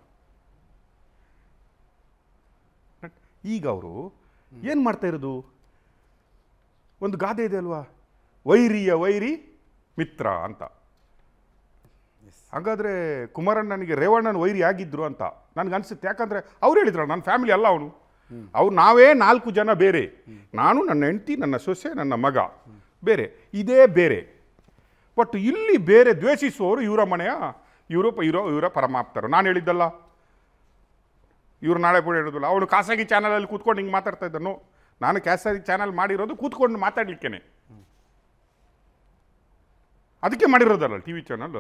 ಈಗ ಅವರು ಏನು ಮಾಡ್ತಾ ಇರೋದು ಒಂದು ಗಾದೆ ಇದೆ ಅಲ್ವಾ ವೈರಿಯ ವೈರಿ ಮಿತ್ರ ಅಂತ ಹಾಗಾದರೆ ಕುಮಾರಣ್ಣನಿಗೆ ರೇವಣ್ಣನ ವೈರಿ ಆಗಿದ್ರು ಅಂತ ನನಗೆ ಅನ್ಸುತ್ತೆ ಯಾಕಂದರೆ ಅವ್ರು ಹೇಳಿದ್ರು ನನ್ನ ಫ್ಯಾಮಿಲಿ ಅಲ್ಲ ಅವನು ಅವ್ರು ನಾವೇ ನಾಲ್ಕು ಜನ ಬೇರೆ ನಾನು ನನ್ನ ಹೆಂಡತಿ ನನ್ನ ಸೊಸೆ ನನ್ನ ಮಗ ಬೇರೆ ಇದೇ ಬೇರೆ ಬಟ್ ಇಲ್ಲಿ ಬೇರೆ ದ್ವೇಷಿಸುವವರು ಇವರ ಮನೆಯ ಯುರೋಪ ಇರೋ ಇವರ ಪರಮಾಪ್ತರು ನಾನು ಹೇಳಿದ್ದಲ್ಲ ಇವ್ರು ನಾಳೆ ಕೂಡ ಹೇಳೋದಿಲ್ಲ ಅವನು ಖಾಸಗಿ ಚಾನಲಲ್ಲಿ ಕೂತ್ಕೊಂಡು ಹಿಂಗೆ ಮಾತಾಡ್ತಾ ಇದ್ದನು ನಾನು ಖಾಸಗಿ ಚಾನಲ್ ಮಾಡಿರೋದು ಕೂತ್ಕೊಂಡು ಮಾತಾಡ್ಲಿಕ್ಕೇನೆ ಅದಕ್ಕೆ ಮಾಡಿರೋದಲ್ಲ ಟಿ ವಿ ಚಾನಲ್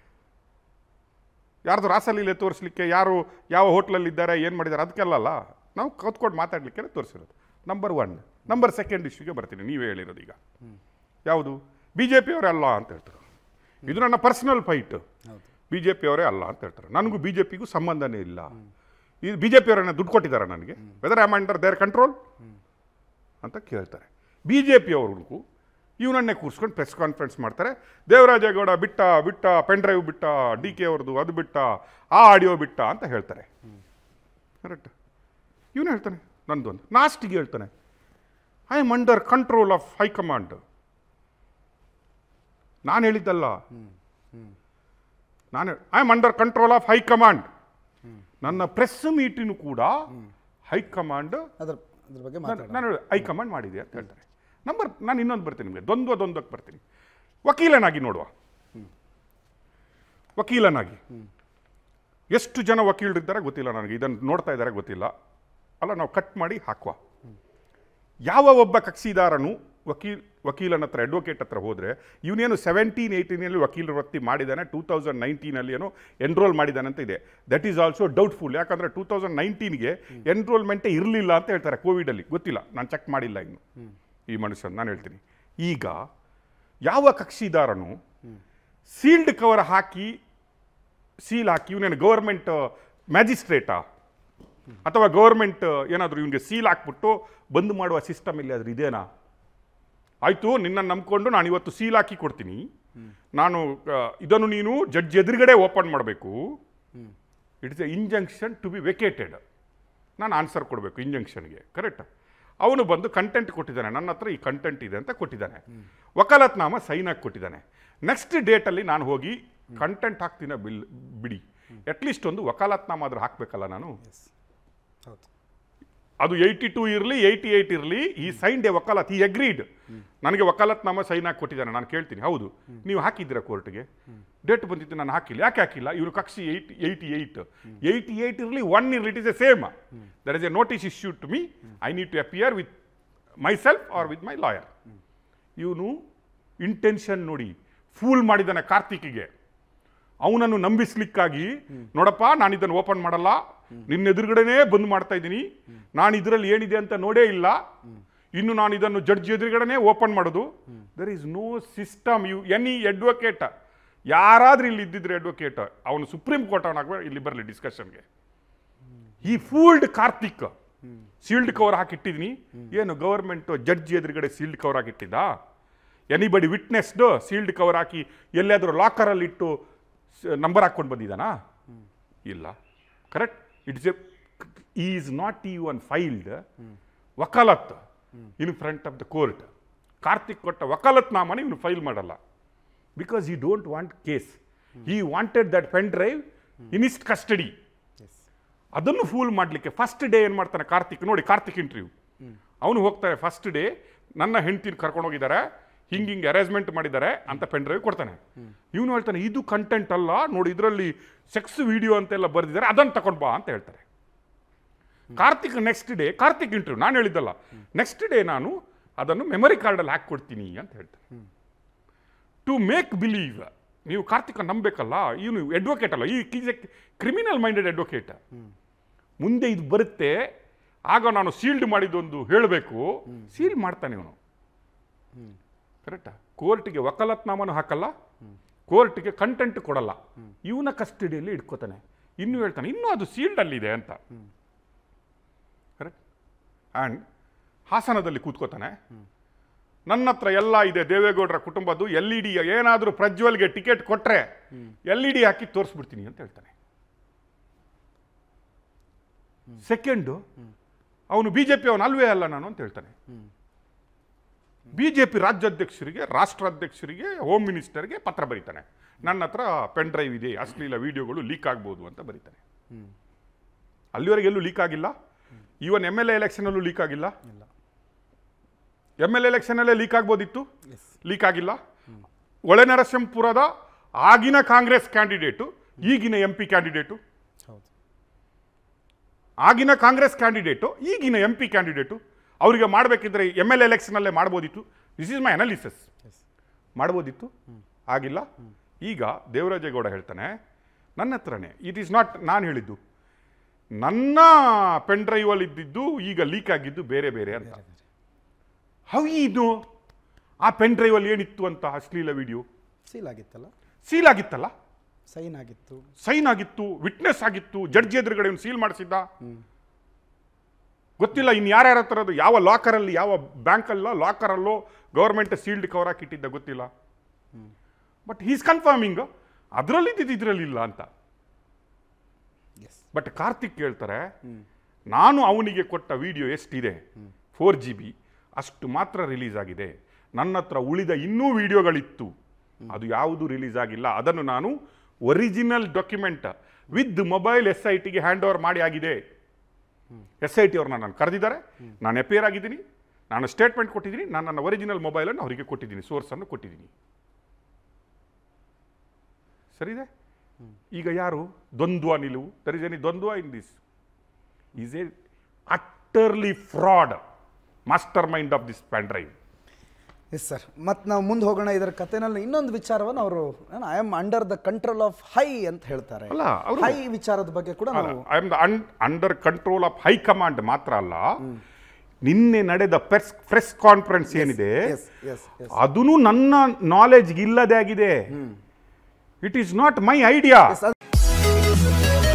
ಯಾರ್ದು ರಾಸಲೀಲೆ ತೋರಿಸ್ಲಿಕ್ಕೆ ಯಾರು ಯಾವ ಹೋಟ್ಲಲ್ಲಿ ಇದ್ದಾರೆ ಏನು ಮಾಡಿದ್ದಾರೆ ಅದಕ್ಕೆಲ್ಲಲ್ಲ ನಾವು ಕತ್ಕೊಂಡು ಮಾತಾಡಲಿಕ್ಕೆ ತೋರಿಸಿರೋದು ನಂಬರ್ ಒನ್ ನಂಬರ್ ಸೆಕೆಂಡ್ ಇಶ್ಯೂಗೆ ಬರ್ತೀನಿ ನೀವೇ ಹೇಳಿರೋದು ಈಗ ಯಾವುದು ಬಿ ಜೆ ಪಿಯವರೇ ಅಲ್ಲ ಅಂತ ಹೇಳ್ತಾರೆ ಇದು ನನ್ನ ಪರ್ಸನಲ್ ಫೈಟ್ ಬಿ ಜೆ ಪಿಯವರೇ ಅಲ್ಲ ಅಂತ ಹೇಳ್ತಾರೆ ನನಗೂ ಬಿ ಜೆ ಪಿಗೂ ಸಂಬಂಧನೇ ಇಲ್ಲ ಇದು ಬಿ ಜೆ ಪಿಯವರನ್ನ ದುಡ್ಡು ಕೊಟ್ಟಿದ್ದಾರೆ ನನಗೆ whether am under their control ಅಂತ ಕೇಳ್ತಾರೆ ಬಿ ಜೆ ಪಿಯವ್ರಿಗೂ ಇವನನ್ನೇ ಕೂರಿಸ್ಕೊಂಡು ಪ್ರೆಸ್ ಕಾನ್ಫರೆನ್ಸ್ ಮಾಡ್ತಾರೆ ದೇವರಾಜೇಗೌಡ ಬಿಟ್ಟ ಬಿಟ್ಟ ಪೆನ್ ಡ್ರೈವ್ ಬಿಟ್ಟ ಡಿ ಕೆ ಅವ್ರದ್ದು ಅದು ಬಿಟ್ಟ ಆ ಆಡಿಯೋ ಬಿಟ್ಟ ಅಂತ ಹೇಳ್ತಾರೆ ಕರೆಕ್ಟ್ ಇವನು ಹೇಳ್ತಾನೆ ನಂದೊಂದು ಲಾಸ್ಟಿಗೆ ಹೇಳ್ತಾನೆ I am under control of high command ನಾನು ಹೇಳಿದ್ದಲ್ಲ ನಾನು I am under control of high command ನನ್ನ ಪ್ರೆಸ್ ಮೀಟಿನೂ ಕೂಡ ಹೈಕಮಾಂಡ್ ಅದ್ರ ಅದ್ರ ಬಗ್ಗೆ ನಾನು ಮಾತಾಡೋಣ ನಾನು ಹೈಕಮಾಂಡ್ ಮಾಡಿದೆ ಅಂತ ಹೇಳ್ತಾರೆ ನಂಬರ್ ನಾನು ಇನ್ನೊಂದು ಬರ್ತೀನಿ ನಿಮಗೆ ದ್ವಂದ್ವ ದ್ವಂದ್ವಕ್ಕೆ ಬರ್ತೀನಿ ವಕೀಲನಾಗಿ ನೋಡುವ ವಕೀಲನಾಗಿ ಎಷ್ಟು ಜನ ವಕೀಲರಿದ್ದಾರೆ ಗೊತ್ತಿಲ್ಲ ನನಗೆ ಇದನ್ನು ನೋಡ್ತಾ ಇದ್ದಾರೆ ಗೊತ್ತಿಲ್ಲ ಅಲ್ಲ ನಾವು ಕಟ್ ಮಾಡಿ ಹಾಕುವ ಯಾವ ಒಬ್ಬ ಕಕ್ಷಿದಾರನು ವಕೀಲ್ ವಕೀಲನ ಹತ್ರ ಅಡ್ವೊಕೇಟ್ ಹತ್ರ ಹೋದರೆ ಇವನೇನು ಸೆವೆಂಟೀನ್ ಏಯ್ಟೀನಲ್ಲಿ ವಕೀಲ ವೃತ್ತಿ ಮಾಡಿದ್ದಾನೆ ಟೂ ತೌಸಂಡ್ ನೈನ್ಟೀನಲ್ಲಿ ಏನೋ ಎನ್ರೋಲ್ ಮಾಡಿದ್ದಾನೆ ಅಂತ ಇದೆ ದಟ್ ಈಸ್ ಆಲ್ಸೋ ಡೌಟ್ಫುಲ್ ಯಾಕಂದರೆ ಟೂ ತೌಸಂಡ್ ನೈನ್ಟೀನ್ಗೆ ಎನ್ರೋಲ್ಮೆಂಟೇ ಇರಲಿಲ್ಲ ಅಂತ ಹೇಳ್ತಾರೆ ಕೋವಿಡಲ್ಲಿ ಗೊತ್ತಿಲ್ಲ ನಾನು ಚೆಕ್ ಮಾಡಿಲ್ಲ ಇನ್ನು ಈ ಮನುಷ್ಯನ ನಾನು ಹೇಳ್ತೀನಿ ಈಗ ಯಾವ ಕಕ್ಷಿದಾರನು ಸೀಲ್ಡ್ ಕವರ್ ಹಾಕಿ ಸೀಲ್ ಹಾಕಿ ಇವನೇನು ಗೌರ್ಮೆಂಟ್ ಮ್ಯಾಜಿಸ್ಟ್ರೇಟಾ ಅಥವಾ ಗೌರ್ಮೆಂಟ್ ಏನಾದರೂ ಇವನಿಗೆ ಸೀಲ್ ಹಾಕ್ಬಿಟ್ಟು ಬಂದ್ ಮಾಡುವ ಸಿಸ್ಟಮ್ ಇಲ್ಲಿ ಅದ್ರ ಇದೇನಾ ಆಯಿತು ನಿನ್ನನ್ನು ನಂಬ್ಕೊಂಡು ನಾನು ಇವತ್ತು ಸೀಲ್ ಹಾಕಿ ಕೊಡ್ತೀನಿ ನಾನು ಆ, ಇದನ್ನು ನೀನು ಜಡ್ಜ್ ಎದುರುಗಡೆ ಓಪನ್ ಮಾಡಬೇಕು it's a injunction to be vacated ನಾನು ಆನ್ಸರ್ ಕೊಡಬೇಕು ಇಂಜಂಕ್ಷನ್ಗೆ ಕರೆಕ್ಟ್ ಅವನು ಬಂದು ಕಂಟೆಂಟ್ ಕೊಟ್ಟಿದ್ದಾನೆ ನನ್ನ ಹತ್ರ ಈ ಕಂಟೆಂಟ್ ಇದೆ ಅಂತ ಕೊಟ್ಟಿದ್ದಾನೆ ವಕಾಲತ್ನಾಮ ಸೈನ್ ಹಾಕಿ ಕೊಟ್ಟಿದ್ದಾನೆ ನೆಕ್ಸ್ಟ್ ಡೇಟಲ್ಲಿ ನಾನು ಹೋಗಿ ಕಂಟೆಂಟ್ ಹಾಕ್ತೀನ ಬಿಲ್ ಬಿಡಿ ಅಟ್ಲೀಸ್ಟ್ ಒಂದು ವಕಾಲತ್ನಾಮ ಆದರೂ ಹಾಕಬೇಕಲ್ಲ ನಾನು ಹೌದು ಅದು ಏಯ್ಟಿ ಟೂ ಇರಲಿ ಏಯ್ಟಿ ಏಯ್ಟ್ ಇರಲಿ ಈ ಸೈನ್ ಡೇ ವಕಾಲತ್ ಈ ಅಗ್ರೀಡ್ ನನಗೆ ವಕಾಲತ್ನಾಮ ಸೈನ್ ಹಾಕಿ ಕೊಟ್ಟಿದ್ದಾನೆ ನಾನು ಕೇಳ್ತೀನಿ ಹೌದು ನೀವು ಹಾಕಿದ್ದೀರಾ ಕೋರ್ಟ್ಗೆ ಡೇಟ್ ಬಂದಿತ್ತು ನಾನು ಹಾಕಿಲ್ಲ ಯಾಕೆ ಹಾಕಿಲ್ಲ ಇವರು ಕಕ್ಷಿ eight eighty eight eighty eight ಇರಲಿ ಒನ್ ಇರಲಿ it is a same there is a notice issue to me I need to appear with myself or with my lawyer ಇವನು ಇಂಟೆನ್ಷನ್ ನೋಡಿ ಫೂಲ್ ಮಾಡಿದ್ದಾನೆ ಕಾರ್ತಿಕ್ಗೆ ಅವನನ್ನು ನಂಬಿಸ್ಲಿಕ್ಕಾಗಿ ನೋಡಪ್ಪ ನಾನು ಇದನ್ನು ಓಪನ್ ಮಾಡಲ್ಲ ನಿನ್ನ ಎದುರುಗಡೆನೇ ಬಂದ್ ಮಾಡ್ತಾ ಇದ್ದೀನಿ ನಾನು ಇದರಲ್ಲಿ ಏನಿದೆ ಅಂತ ನೋಡೇ ಇಲ್ಲ ಇನ್ನು ನಾನು ಇದನ್ನು ಜಡ್ಜ್ ಎದುರುಗಡೆನೇ ಓಪನ್ ಮಾಡೋದು there is no system you any advocate ಯಾರಾದ್ರೂ ಇಲ್ಲಿ ಇದ್ದಿದ್ರೆ ಅಡ್ವೊಕೇಟ್ ಅವನು ಸುಪ್ರೀಂ ಕೋರ್ಟ್ ಅವನಾಗ ಇಲ್ಲಿ ಬರಲಿ ಡಿಸ್ಕಷನ್ಗೆ ಈ ಫೂಲ್ಡ್ ಕಾರ್ತಿಕ್ ಸೀಲ್ಡ್ ಕವರ್ ಹಾಕಿಟ್ಟಿದ್ದೀನಿ ಏನು ಗವರ್ಮೆಂಟ್ ಜಡ್ಜ್ ಎದುರುಗಡೆ ಸೀಲ್ಡ್ ಕವರ್ ಹಾಕಿಟ್ಟಿದ್ದ ಎನಿಬಡಿ ವಿಟ್ನೆಸ್ಡ್ ಸೀಲ್ಡ್ ಕವರ್ ಹಾಕಿ ಎಲ್ಲಾದರೂ ಲಾಕರಲ್ಲಿ ಇಟ್ಟು ನಂಬರ್ ಹಾಕ್ಕೊಂಡು ಬಂದಿದ್ದಾನಾ ಇಲ್ಲ correct it's a is not even filed vakalat in front of the court Karthik ಕೊಟ್ಟ ವಕಾಲತ್ ನಾಮನ ಇವನು ಫೈಲ್ ಮಾಡಲ್ಲ because he don't want case he wanted that pen drive in his custody ಅದನ್ನು ಫೂಲ್ ಮಾಡಲಿಕ್ಕೆ ಫಸ್ಟ್ ಡೇ ಏನು ಮಾಡ್ತಾನೆ ಕಾರ್ತಿಕ್ ನೋಡಿ ಕಾರ್ತಿಕ್ ಇಂಟರ್ವ್ಯೂ ಅವನು ಹೋಗ್ತಾರೆ ಫಸ್ಟ್ ಡೇ ನನ್ನ ಹೆಂಡ್ತಿನ ಕರ್ಕೊಂಡು ಹೋಗಿದ್ದಾರೆ ಹಿಂಗೆ ಹಿಂಗೆ ಅರೇಂಜ್ಮೆಂಟ್ ಮಾಡಿದ್ದಾರೆ ಅಂತ ಪೆನ್ ಡ್ರೈವ್ ಕೊಡ್ತಾನೆ ಇವನು ಹೇಳ್ತಾನೆ ಇದು ಕಂಟೆಂಟ್ ಅಲ್ಲ ನೋಡಿ ಇದರಲ್ಲಿ ಸೆಕ್ಸ್ ವಿಡಿಯೋ ಅಂತೆಲ್ಲ ಬರೆದಿದ್ದಾರೆ ಅದನ್ನು ತಗೊಂಡು ಬಾ ಅಂತ ಹೇಳ್ತಾರೆ Karthik next day Karthik interview ನಾನು ಹೇಳಿದ್ದಲ್ಲ ನೆಕ್ಸ್ಟ್ ಡೇ ನಾನು ಅದನ್ನು ಮೆಮರಿ ಕಾರ್ಡಲ್ಲಿ ಹಾಕ್ಕೊಡ್ತೀನಿ ಅಂತ ಹೇಳ್ತಾರೆ ಟು ಮೇಕ್ ಬಿಲೀವ್ ನೀವು ಕಾರ್ತಿಕ ನಂಬೇಕಲ್ಲ ಇವನು ಅಡ್ವೊಕೇಟ್ ಅಲ್ಲ he is a criminal minded advocate ಮುಂದೆ ಇದು ಬರುತ್ತೆ ಆಗ ನಾನು ಸೀಲ್ಡ್ ಮಾಡಿದ್ದೊಂದು ಹೇಳಬೇಕು ಸೀಲ್ ಮಾಡ್ತಾನೆ ಇವನು ಕರೆಕ್ಟಾ ಕೋರ್ಟ್ಗೆ ವಕಾಲತ್ನಾಮನು ಹಾಕಲ್ಲ ಕೋರ್ಟ್ಗೆ ಕಂಟೆಂಟ್ ಕೊಡಲ್ಲ ಇವನ ಕಸ್ಟಡಿಯಲ್ಲಿ ಇಟ್ಕೋತಾನೆ ಇನ್ನು ಹೇಳ್ತಾನೆ ಇನ್ನೂ ಅದು ಸೀಲ್ಡ್ ಅಲ್ಲಿದೆ ಅಂತ ಕರೆಕ್ಟ್ ಆ್ಯಂಡ್ ಹಾಸನದಲ್ಲಿ ಕೂತ್ಕೋತಾನೆ ನನ್ನ ಹತ್ರ ಎಲ್ಲ ಇದೆ ದೇವೇಗೌಡರ ಕುಟುಂಬದ್ದು ಎಲ್ ಇ ಡಿ ಏನಾದರೂ ಪ್ರಜ್ವಲ್ಗೆ ಟಿಕೆಟ್ ಕೊಟ್ರೆ ಎಲ್ ಇ ಡಿ ಹಾಕಿ ತೋರಿಸ್ಬಿಡ್ತೀನಿ ಅಂತ ಹೇಳ್ತಾನೆ ಸೆಕೆಂಡು ಅವನು ಬಿ ಜೆ ಪಿ ಅವನು ಅಲ್ವೇ ಅಲ್ಲ ನಾನು ಅಂತ ಹೇಳ್ತಾನೆ ಬಿ ಜೆ ಪಿ ರಾಜ್ಯಾಧ್ಯಕ್ಷರಿಗೆ ರಾಷ್ಟ್ರಾಧ್ಯಕ್ಷರಿಗೆ ಹೋಮ್ ಮಿನಿಸ್ಟರ್ಗೆ ಪತ್ರ ಬರೀತಾನೆ ನನ್ನ ಹತ್ರ ಪೆನ್ ಡ್ರೈವ್ ಇದೆ ಅಶ್ಲೀಲ ವಿಡಿಯೋಗಳು ಲೀಕ್ ಆಗ್ಬೋದು ಅಂತ ಬರೀತಾನೆ ಅಲ್ಲಿವರೆಗೆ ಎಲ್ಲೂ ಲೀಕ್ ಆಗಿಲ್ಲ ಈವನ್ ಎಮ್ ಎಲ್ ಎ ಎಲೆಕ್ಷನಲ್ಲೂ ಲೀಕ್ ಆಗಿಲ್ಲ ಎಮ್ ಎಲ್ ಎಲೆಕ್ಷನಲ್ಲೇ ಲೀಕ್ ಆಗ್ಬೋದಿತ್ತು ಲೀಕ್ ಆಗಿಲ್ಲ ಒಳನರಸಿಂಹಪುರದ ಆಗಿನ ಕಾಂಗ್ರೆಸ್ ಕ್ಯಾಂಡಿಡೇಟು ಈಗಿನ ಎಂ ಪಿ ಕ್ಯಾಂಡಿಡೇಟು ಹೌದು ಆಗಿನ ಕಾಂಗ್ರೆಸ್ ಕ್ಯಾಂಡಿಡೇಟು ಈಗಿನ ಎಂ ಪಿ ಕ್ಯಾಂಡಿಡೇಟು ಅವರಿಗೆ ಮಾಡಬೇಕಿದ್ರೆ ಎಮ್ ಎಲ್ ಎಲೆಕ್ಷನಲ್ಲೇ ಮಾಡ್ಬೋದಿತ್ತು ದಿಸ್ ಇಸ್ ಮೈ ಅನಾಲಿಸಿಸ್ ಮಾಡ್ಬೋದಿತ್ತು ಆಗಿಲ್ಲ ಈಗ ದೇವರಾಜೇಗೌಡ ಹೇಳ್ತಾನೆ ನನ್ನ ಹತ್ರನೇ ಇಟ್ ಈಸ್ ನಾಟ್ ನಾನು ಹೇಳಿದ್ದು ನನ್ನ ಪೆನ್ ಡ್ರೈವಲ್ಲಿ ಇದ್ದಿದ್ದು ಈಗ ಲೀಕ್ ಆಗಿದ್ದು ಬೇರೆ ಬೇರೆ ಅಂತ ಹೌ ಇದು ಆ ಪೆನ್ ಡ್ರೈವಲ್ಲಿ ಏನಿತ್ತು ಅಂತ ಅಶ್ಲೀಲ ವಿಡಿಯೋ ಸೀಲ್ ಆಗಿತ್ತಲ್ಲ ಸೀಲ್ ಆಗಿತ್ತಲ್ಲ ಸೈನ್ ಆಗಿತ್ತು ಸೈನ್ ಆಗಿತ್ತು ವಿಟ್ನೆಸ್ ಆಗಿತ್ತು ಜಡ್ಜ್ ಎದುರುಗಡೆ ಸೀಲ್ ಮಾಡಿಸಿದ್ದ ಗೊತ್ತಿಲ್ಲ ಇನ್ನು ಯಾರ್ಯಾರ ಹತ್ರ ಅದು ಯಾವ ಲಾಕರಲ್ಲಿ ಯಾವ ಬ್ಯಾಂಕಲ್ಲೋ ಲಾಕರಲ್ಲೋ ಗೌರ್ಮೆಂಟ್ ಸೀಲ್ಡ್ ಕವರ್ ಹಾಕಿಟ್ಟಿದ್ದ ಗೊತ್ತಿಲ್ಲ ಬಟ್ ಹೀಸ್ ಕನ್ಫರ್ಮಿಂಗ್ ಅದರಲ್ಲಿ ಇದ್ದಿದ್ದು ಇದರಲ್ಲಿ ಇಲ್ಲ ಅಂತ ಎಸ್ ಬಟ್ ಕಾರ್ತಿಕ್ ಹೇಳ್ತಾರೆ ನಾನು ಅವನಿಗೆ ಕೊಟ್ಟ ವಿಡಿಯೋ ಎಷ್ಟಿದೆ ಫೋರ್ ಜಿ ಬಿ ಅಷ್ಟು ಮಾತ್ರ ರಿಲೀಸ್ ಆಗಿದೆ ನನ್ನ ಹತ್ರ ಉಳಿದ ಇನ್ನೂ ವಿಡಿಯೋಗಳಿತ್ತು ಅದು ಯಾವುದು ರಿಲೀಸ್ ಆಗಿಲ್ಲ ಅದನ್ನು ನಾನು original document with mobile S I ಟಿಗೆ ಹ್ಯಾಂಡ್ ಓವರ್ ಮಾಡಿ ಆಗಿದೆ ಎಸ್ ಐ ಟಿ ಅವ್ರನ್ನ ನಾನು ಕರೆದಿದ್ದಾರೆ ನಾನು ಎಪೇರ್ ಆಗಿದ್ದೀನಿ ನಾನು ಸ್ಟೇಟ್ಮೆಂಟ್ ಕೊಟ್ಟಿದ್ದೀನಿ ನಾನು ನನ್ನ ಒರಿಜಿನಲ್ ಮೊಬೈಲನ್ನು ಅವರಿಗೆ ಕೊಟ್ಟಿದ್ದೀನಿ ಸೋರ್ಸನ್ನು ಕೊಟ್ಟಿದ್ದೀನಿ ಸರಿದೆ ಈಗ ಯಾರು ದ್ವಂದ್ವ ನಿಲುವು ದರ್ ಇಸ್ ಎನಿ ದ್ವಂದ್ವ in this is a utterly fraud mastermind of this pen drive yes sir ಮತ್ತು ನಾವು ಮುಂದೆ ಹೋಗೋಣ ಇದರ ಕಥೆನಲ್ಲಿ ಇನ್ನೊಂದು ವಿಚಾರವನ್ನು ಅವರು I am under the control of high ಅಂತ ಹೇಳ್ತಾರೆ ಅಲ್ಲ, ಅವ್ರು- ಹೈ ವಿಚಾರದ ಬಗ್ಗೆ ಕೂಡ ನಾವು I am the under control of high command ಮಾತ್ರ ಅಲ್ಲ ನಿನ್ನೆ ನಡೆದ ಪ್ರೆಸ್ ಪ್ರೆಸ್ ಕಾನ್ಫರೆನ್ಸ್ ಏನಿದೆ ಎಸ್ ಎಸ್ ಎಸ್ ಅದೂ ನನ್ನ ನಾಲೆಜ್ ಇಲ್ಲದೆ ಆಗಿದೆ it is not my idea S